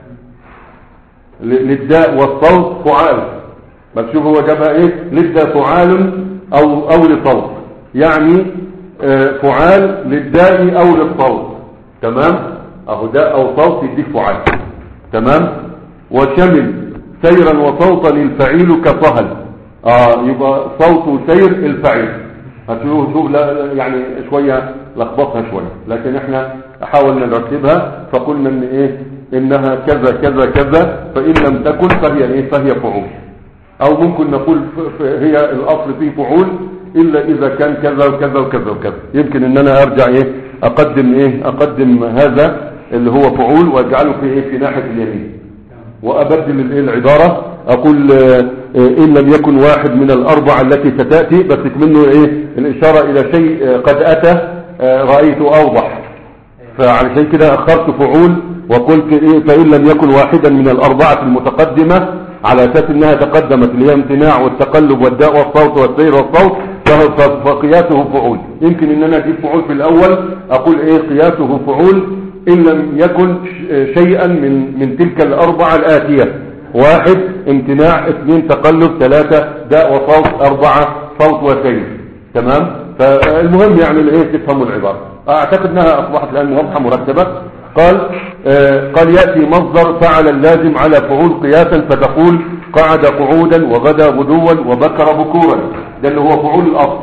ل- للداء والصوت فعال بس شوف هو جابها ايه للداء فعال او او لصوت يعني آه، فعال للداء او للصوت تمام اهو داء او صوت يديك فعال تمام وشمل سيرا وصوتا الفعيل كصهل اه يبقى صوت وسير الفعيل هتشوف شوف لا لا، يعني شويه لخبطها شويه لكن احنا حاولنا نرتبها فقلنا ان ايه انها كذا كذا كذا فان لم تكن فهي ايه فهي فعول او ممكن نقول ف- ف- هي الاصل فيه فعول الا اذا كان كذا وكذا وكذا وكذا يمكن ان انا ارجع ايه اقدم ايه اقدم هذا اللي هو فعول واجعله في ايه في ناحيه اليمين وابدل الايه العباره اقول آه، آه، ان لم يكن واحد من الاربعه التي ستاتي بس منه ايه الاشاره الى شيء آه، قد اتى آه، رايته اوضح فعلشان كده اخرت فعول وقلت ايه فان لم يكن واحدا من الاربعه المتقدمه على اساس انها تقدمت اللي هي امتناع والتقلب والداء والصوت والسير والصوت فهو- ف- فقياسه فعول يمكن ان انا اجيب فعول في الاول اقول ايه قياسه فعول ان لم يكن ش- شيئا من من تلك الاربعه الاتيه واحد امتناع اثنين تقلب ثلاثه داء وصوت اربعه صوت وسير تمام فالمهم يعني الايه تفهموا العباره اعتقد انها اصبحت الان واضحه مرتبه قال آه قال ياتي مصدر فعل اللازم على فعول قياسا فتقول قعد قعودا وغدا غدوا وبكر بكورا ده اللي هو فعول الاصل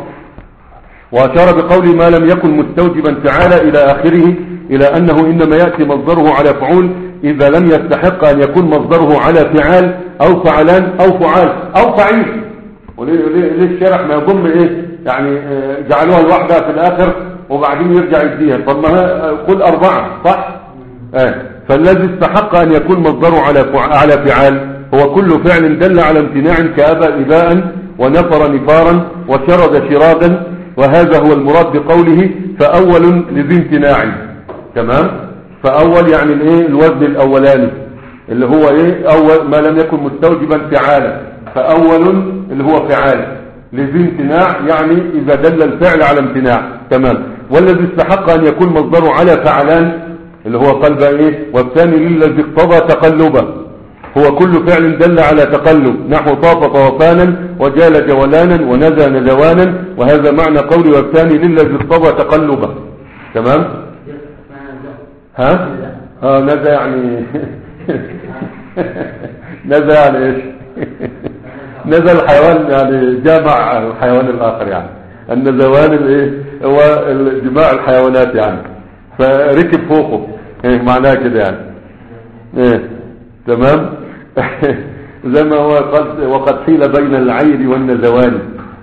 واشار بقول ما لم يكن مستوجبا فعالا الى اخره الى انه انما ياتي مصدره على فعول اذا لم يستحق ان يكون مصدره على فعال او فعلان او فعال او فعيل وليه ليه ليه الشرح ما يضم ايه يعني آه، جعلوها لوحدها في الاخر وبعدين يرجع يديها طب ما ها- آه، قل اربعه صح آه. فالذي استحق ان يكون مصدره على فع- على فعال هو كل فعل دل على امتناع كابى اباء ونفر نفارا وشرد شرادا وهذا هو المراد بقوله فاول لذي امتناع تمام فاول يعني الايه الوزن الاولاني اللي هو ايه اول ما لم يكن مستوجبا فعالا فاول اللي هو فعال لذي امتناع يعني اذا دل الفعل على امتناع تمام والذي استحق ان يكون مصدره على فعلان اللي هو قلب ايه والثاني للذي اقتضى تقلبه هو كل فعل دل على تقلب نحو طاف طوفانا وجال جولانا ونزى نزوانا وهذا معنى قولي والثاني للذي اقتضى تقلبه تمام ها اه نزى يعني نزى يعني ايش نزى الحيوان يعني جامع الحيوان الاخر يعني النزوان الايه هو جماع الحيوانات يعني فركب فوقه ايه معناها كده يعني ايه تمام زي ما هو قد وقد حيل بين العير والنزوان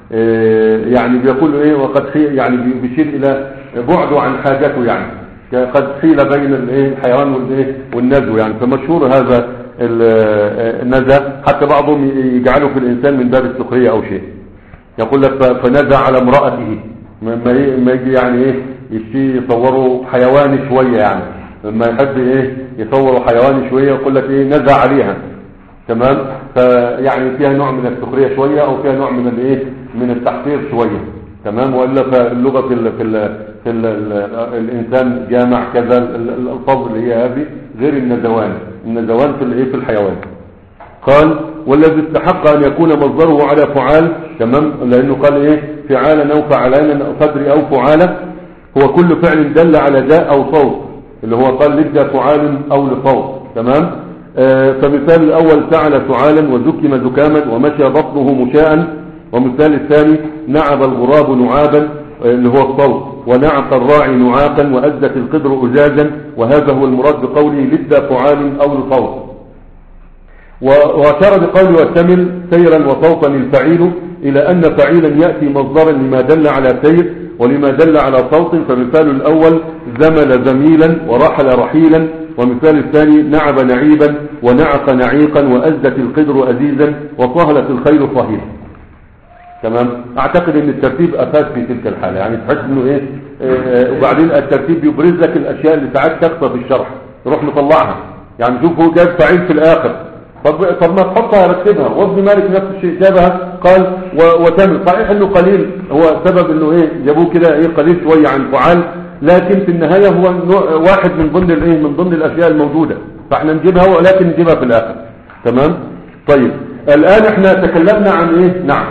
آه، يعني بيقول ايه وقد حي يعني بي- بيشير الى بعده عن حاجته يعني قد حيل بين الايه الحيوان والايه والنزو يعني فمشهور هذا ال- آه، النزع حتى بعضهم يجعله في الانسان من باب السخريه او شيء يقول لك ف- فنزع على امرأته ما ما ي- ما يجي يعني ايه يشي يصوروا حيواني شوية يعني لما يحب ايه يصوروا حيواني شوية يقول لك ايه نزع عليها تمام فيعني فيها نوع من السخرية شوية او فيها نوع من الايه من التحقير شوية تمام والا فاللغة في ال في ال في ال الانسان جامع كذا ال- ال- الالفاظ اللي هي هذه غير النزوان النزوان في الايه في الحيوان قال والذي استحق أن يكون مصدره على فعال تمام لأنه قال إيه فعالا أو فعلان أو قدر أو فعالة هو كل فعل دل على داء أو صوت اللي هو قال لدى فعال أو لصوت تمام آه فمثال الأول فعل فعالا وزكم زكاما ومشى بطنه مشاء ومثال الثاني نعب الغراب نعابا آه، اللي هو الصوت ونعق الراعي نعاقا وأزت القدر أزازا وهذا هو المراد بقوله لدى فعال أو لصوت و- وأشار بقوله والتمل سيرا وصوتا الفعيل إلى أن فعيلا يأتي مصدرا لما دل على سير ولما دل على صوت فمثال الأول زمل زميلا ورحل رحيلا ومثال الثاني نعب نعيبا ونعق نعيقا وأزت القدر أزيزا وصهلت الخيل صهيلا تمام اعتقد ان الترتيب افاد في تلك الحالة يعني تحس انه ايه آه، وبعدين الترتيب يبرز لك الاشياء اللي ساعات تخفى في الشرح يروح مطلعها يعني شوف هو جاب فعيل في الاخر طب طب ما تحطها رتبها وابن مالك نفس الشيء جابها قال و- وتمل صحيح انه قليل هو سبب انه ايه جابوه كده ايه قليل شويه عن فعال لكن في النهايه هو نوع- واحد من ضمن الايه من ضمن الاشياء الموجوده فاحنا نجيبها ولكن نجيبها في الاخر تمام طيب الان احنا تكلمنا عن ايه نعم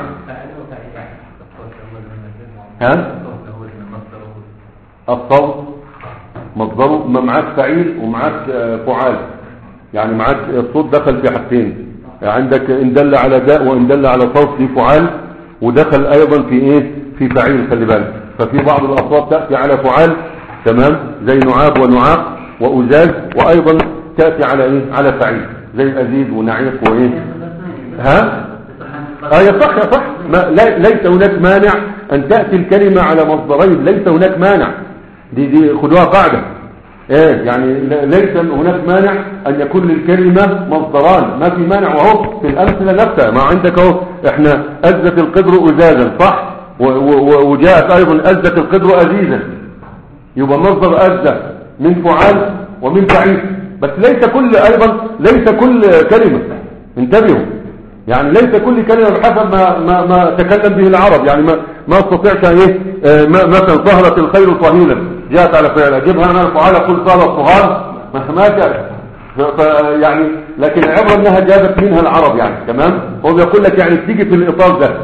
ها الصوت مصدره ما معاك فعيل ومعاك آه، فعال يعني معاك الصوت دخل في حاجتين عندك ان دل على داء وان دل على صوت في فعال ودخل ايضا في ايه في فعيل خلي بالك ففي بعض الاصوات تاتي على فعال تمام زي نعاب ونعاق وازاز وايضا تاتي على ايه على فعيل زي ازيد ونعيق وايه ها اه يصح يصح ما لا ليس هناك مانع ان تأتي الكلمة على مصدرين ليس هناك مانع دي دي خدوها قاعدة ايه يعني ل- ليس هناك مانع ان يكون للكلمة مصدران ما في مانع وهو في الامثلة نفسها ما عندك اهو احنا ازت القدر ازازا صح و- و- و- وجاءت ايضا ازت القدر ازيزا يبقى مصدر أزة من فعال ومن فعيل بس ليس كل أيضا ليس كل كلمة انتبهوا يعني ليس كل كلمة بحسب ما, ما, ما تكلم به العرب يعني ما, ما استطيعش ايه آه، ما- مثلا ظهرت الخير صهيلا جاءت على فعل اجيبها انا الفعال اقول صار الصغار ما ما جاءت ف- ف- يعني لكن العبرة انها جابت منها العرب يعني تمام هو بيقول لك يعني تيجي في الاطار ده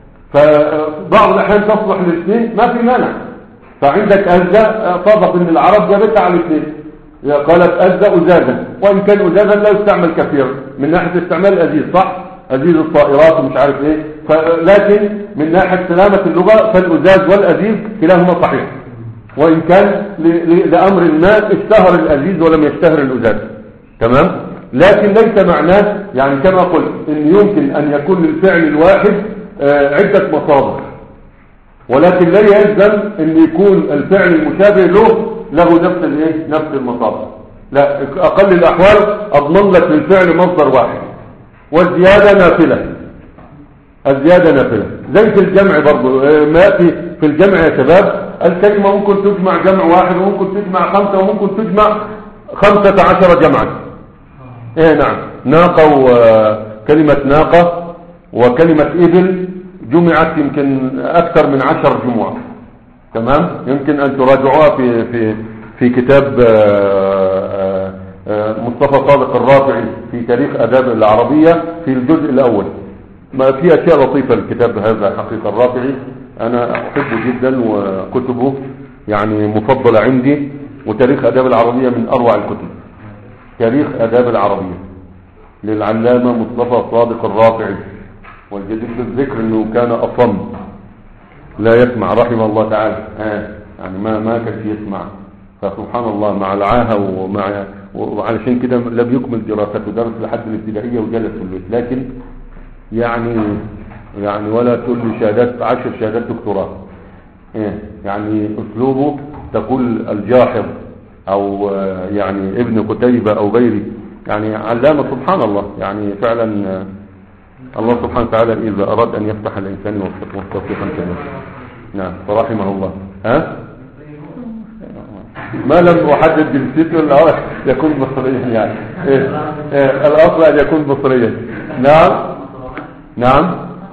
فبعض الاحيان تصلح للاثنين ما في مانع فعندك أزة صادق ان العرب جابتها على الاثنين قالت أزة أزازا وإن كان أزازا لا يستعمل كثيرا من ناحية استعمال الأزيز صح أزيز الطائرات ومش عارف ايه ف- لكن من ناحية سلامة اللغة فالأزاز والأزيز كلاهما صحيح وإن كان ل- ل- لأمر ما اشتهر الأزيز ولم يشتهر الأزاز تمام لكن ليس معناه يعني كما قلت ان يمكن ان يكون للفعل الواحد آه، عدة مصادر ولكن لا يلزم ان يكون الفعل المشابه له له نفس الايه نفس المصادر لا اقل الاحوال اضمن لك للفعل مصدر واحد والزياده نافله الزياده نافله زي في الجمع برضه آه، ما ياتي في الجمع يا شباب الكلمه ممكن تجمع جمع واحد وممكن تجمع خمسه وممكن تجمع خمسة عشر جمعا ايه نعم ناقة وكلمة ناقة وكلمة إبل جمعت يمكن أكثر من عشر جموع تمام يمكن أن تراجعوها في في في كتاب آه، آه، مصطفى صادق الرافعي في تاريخ آداب العربية في الجزء الأول ما في أشياء لطيفة الكتاب هذا حقيقة الرافعي أنا أحبه جدا وكتبه يعني مفضلة عندي وتاريخ آداب العربية من أروع الكتب تاريخ آداب العربية للعلامة مصطفى صادق الرافعي والجديد بالذكر أنه كان أصم لا يسمع رحمه الله تعالى آه. يعني ما ما كان يسمع فسبحان الله مع العاهة ومع وعلشان كده لم يكمل دراسته درس لحد الابتدائية وجلس في البيت لكن يعني يعني ولا تقول لي شهادات عشر شهادات دكتوراه إيه يعني اسلوبه تقول الجاحظ او آه، يعني ابن قتيبة او غيره يعني علامة سبحان الله يعني فعلا آه، الله سبحانه وتعالى اذا اراد ان يفتح الانسان يوفقه توفيقا كاملا نعم فرحمه الله ها ما لم احدد جنسيته الا هو يكون مصريا يعني إيه؟ إيه؟ الاصل ان يكون مصريا نعم نعم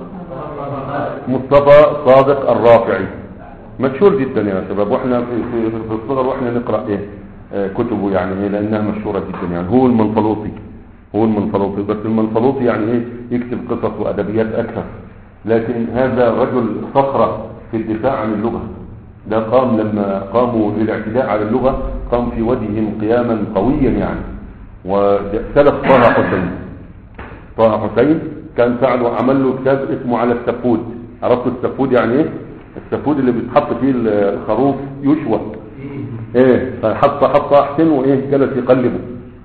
مصطفى صادق الرافعي مشهور جدا يا شباب واحنا في في, في الصغر واحنا نقرا ايه آه، كتبه يعني ايه لانها مشهوره جدا يعني هو المنفلوطي هو المنفلوطي بس المنفلوطي يعني ايه يكتب قصص وادبيات اكثر لكن هذا رجل صخره في الدفاع عن اللغه ده قام لما قاموا للاعتداء على اللغه قام في وجههم قياما قويا يعني وسلف طه حسين طه حسين كان فعله عمل له كتاب اسمه على السفود عرفتوا السفود يعني ايه السفود اللي بيتحط فيه الخروف يشوى ايه فحط حط احسن وايه جلس يقلبه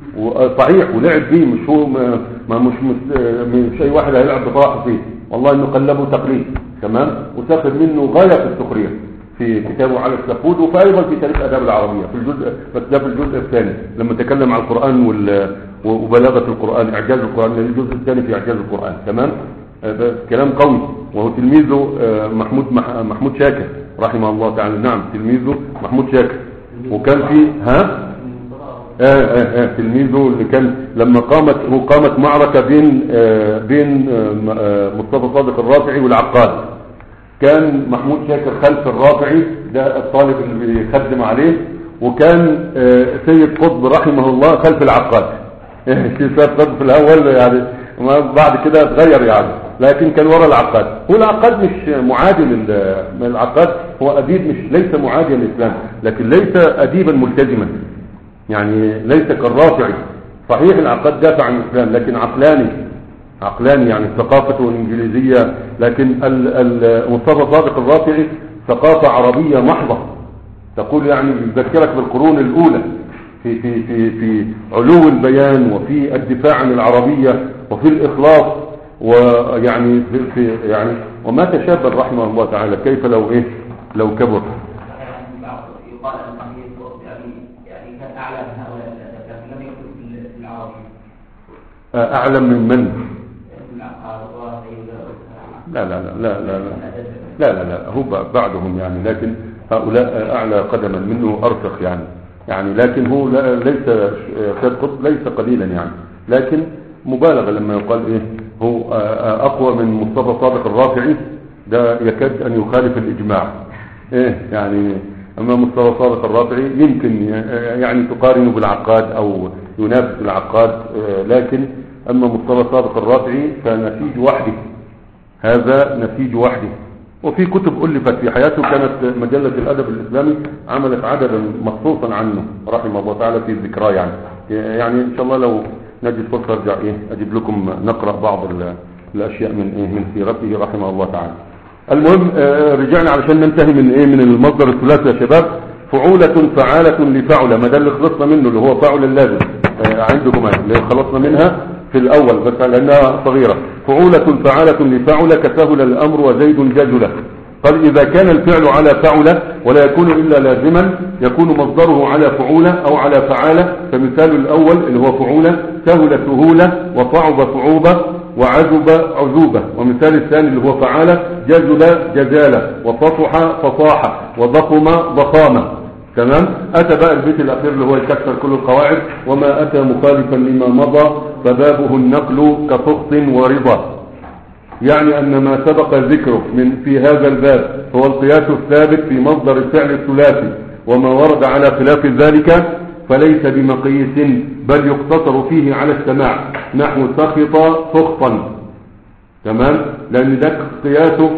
وصحيح ولعب بيه مش هو ما ما مش مش, مش اي واحد هيلعب بطاحه فيه والله انه قلبه تقليد تمام وسافر منه غايه في السخريه في كتابه على السفود وفايضا في تاريخ الاداب العربيه في الجزء بس ده في الجزء الثاني لما تكلم عن القران وال وبلاغه القران اعجاز القران لأن الجزء الثاني في اعجاز القران تمام آه، ده كلام قوي وهو تلميذه آه، محمود مح- محمود شاكر رحمه الله تعالى نعم تلميذه محمود شاكر وكان في ها آه آه آه تلميذه اللي كان لما قامت وقامت معركة بين آه بين آه م- آه مصطفى صادق الرافعي والعقاد كان محمود شاكر خلف الرافعي ده الطالب اللي بيخدم عليه وكان آه سيد قطب رحمه الله خلف العقاد سيد قطب في الاول يعني ما بعد كده اتغير يعني لكن كان ورا العقاد هو العقاد مش معادي لل- من العقاد هو اديب مش ليس معاديا للاسلام لكن ليس اديبا ملتزما يعني ليس كالرافعي صحيح العقاد دافع عن الإسلام لكن عقلاني عقلاني يعني ثقافته الإنجليزية لكن ال- ال- مصطفى صادق الرافعي ثقافة عربية محضة تقول يعني يذكرك بالقرون الأولى في في في في علو البيان وفي الدفاع عن العربية وفي الإخلاص ويعني في, في يعني وما تشابه رحمه الله تعالى كيف لو إيه لو كبر يقال انه يعني يعني كان اعلى من هؤلاء الادب لكن لم يكن في العربي أعلم من من العقاد لا لا لا لا لا لا لا لا لا هو ب- بعدهم يعني لكن هؤلاء أعلى قدما منه أرسخ يعني يعني لكن هو لا- ليس سيد قطب ليس قليلا يعني لكن مبالغة لما يقال إيه هو آه، أقوى من مصطفى صادق الرافعي ده يكاد أن يخالف الإجماع إيه يعني أما مصطفى صادق الرافعي يمكن ي- يعني تقارنه بالعقاد أو ينافس العقاد آه، لكن أما مصطفى صادق الرافعي فنسيج وحده هذا نسيج وحده وفي كتب ألفت في حياته كانت مجلة الأدب الإسلامي عملت عددا مخصوصا عنه رحمه الله تعالى في ذكراه يعني يعني إن شاء الله لو نجد فرصة أرجع إيه أجيب لكم نقرأ بعض ال- الأشياء من إيه من سيرته رحمه الله تعالى المهم آه، رجعنا علشان ننتهي من إيه من المصدر الثلاثي يا شباب فعولة فعالة لفعلة ما ده اللي خلصنا منه اللي هو فعل اللازم آه، عندكم أهي، اللي خلصنا منها في الأول بس لأنها صغيرة فعولة فعالة لفعلة كسهل الأمر وزيد جزلة قال إذا كان الفعل على فعلة ولا يكون إلا لازما يكون مصدره على فعولة أو على فعالة فمثال الأول اللي هو فعولة سهل سهولة وصعب صعوبة وعذب عذوبة ومثال الثاني اللي هو فعالة جزل جزالة وفصح فصاحة وضخم ضخامة تمام أتى بقى البيت الأخير اللي هو يكسر كل القواعد وما أتى مخالفا لما مضى فبابه النقل كفخ ورضا يعني أن ما سبق ذكره من في هذا الباب هو القياس الثابت في مصدر الفعل الثلاثي وما ورد على خلاف ذلك فليس بمقيس بل يقتصر فيه على السماع نحو سخط سخطا تمام لأن ده قياسه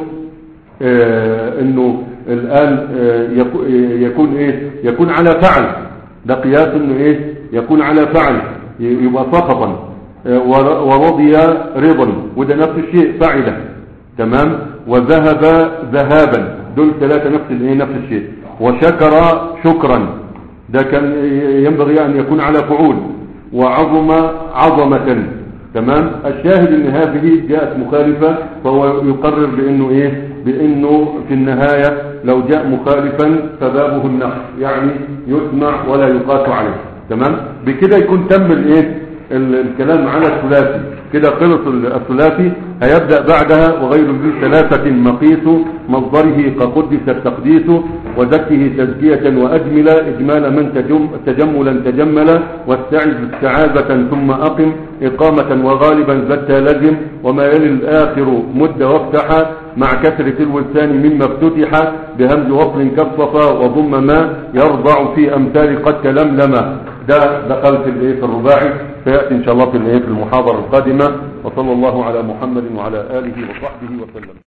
آه انه الآن آه يكو- آه، يكون ايه يكون على فعل ده قياس انه ايه يكون على فعل ي- يبقى سخطا آه، ور- ورضي رضا وده نفس الشيء فعله تمام وذهب ذهابا دول ثلاثة نفس الايه نفس الشيء وشكر شكرا ده كان ينبغي ان يكون على فعول وعظم عظمة تمام الشاهد ان هذه جاءت مخالفة فهو يقرر بانه ايه بانه في النهاية لو جاء مخالفا فبابه النقص يعني يسمع ولا يقاس عليه تمام بكده يكون تم الايه ال- الكلام على الثلاثي كده خلص ال- الثلاثي هيبدأ بعدها وغير ذي ثلاثة مقيس مصدره كقدس التقديس وزكه تزكية وأجمل إجمال من تجم تجملا تجمل واستعذ استعاذة ثم أقم إقامة وغالبا ذات لزم وما يلي الآخر مد وافتح مع كسر تلو الثاني مما افتتح بهمز وصل كالصفا وضم ما يرضع في أمثال قد تلملم ده دخل في الايه في الرباعي سياتي ان شاء الله في الايه في المحاضره القادمه وصلى الله على محمد وعلى اله وصحبه وسلم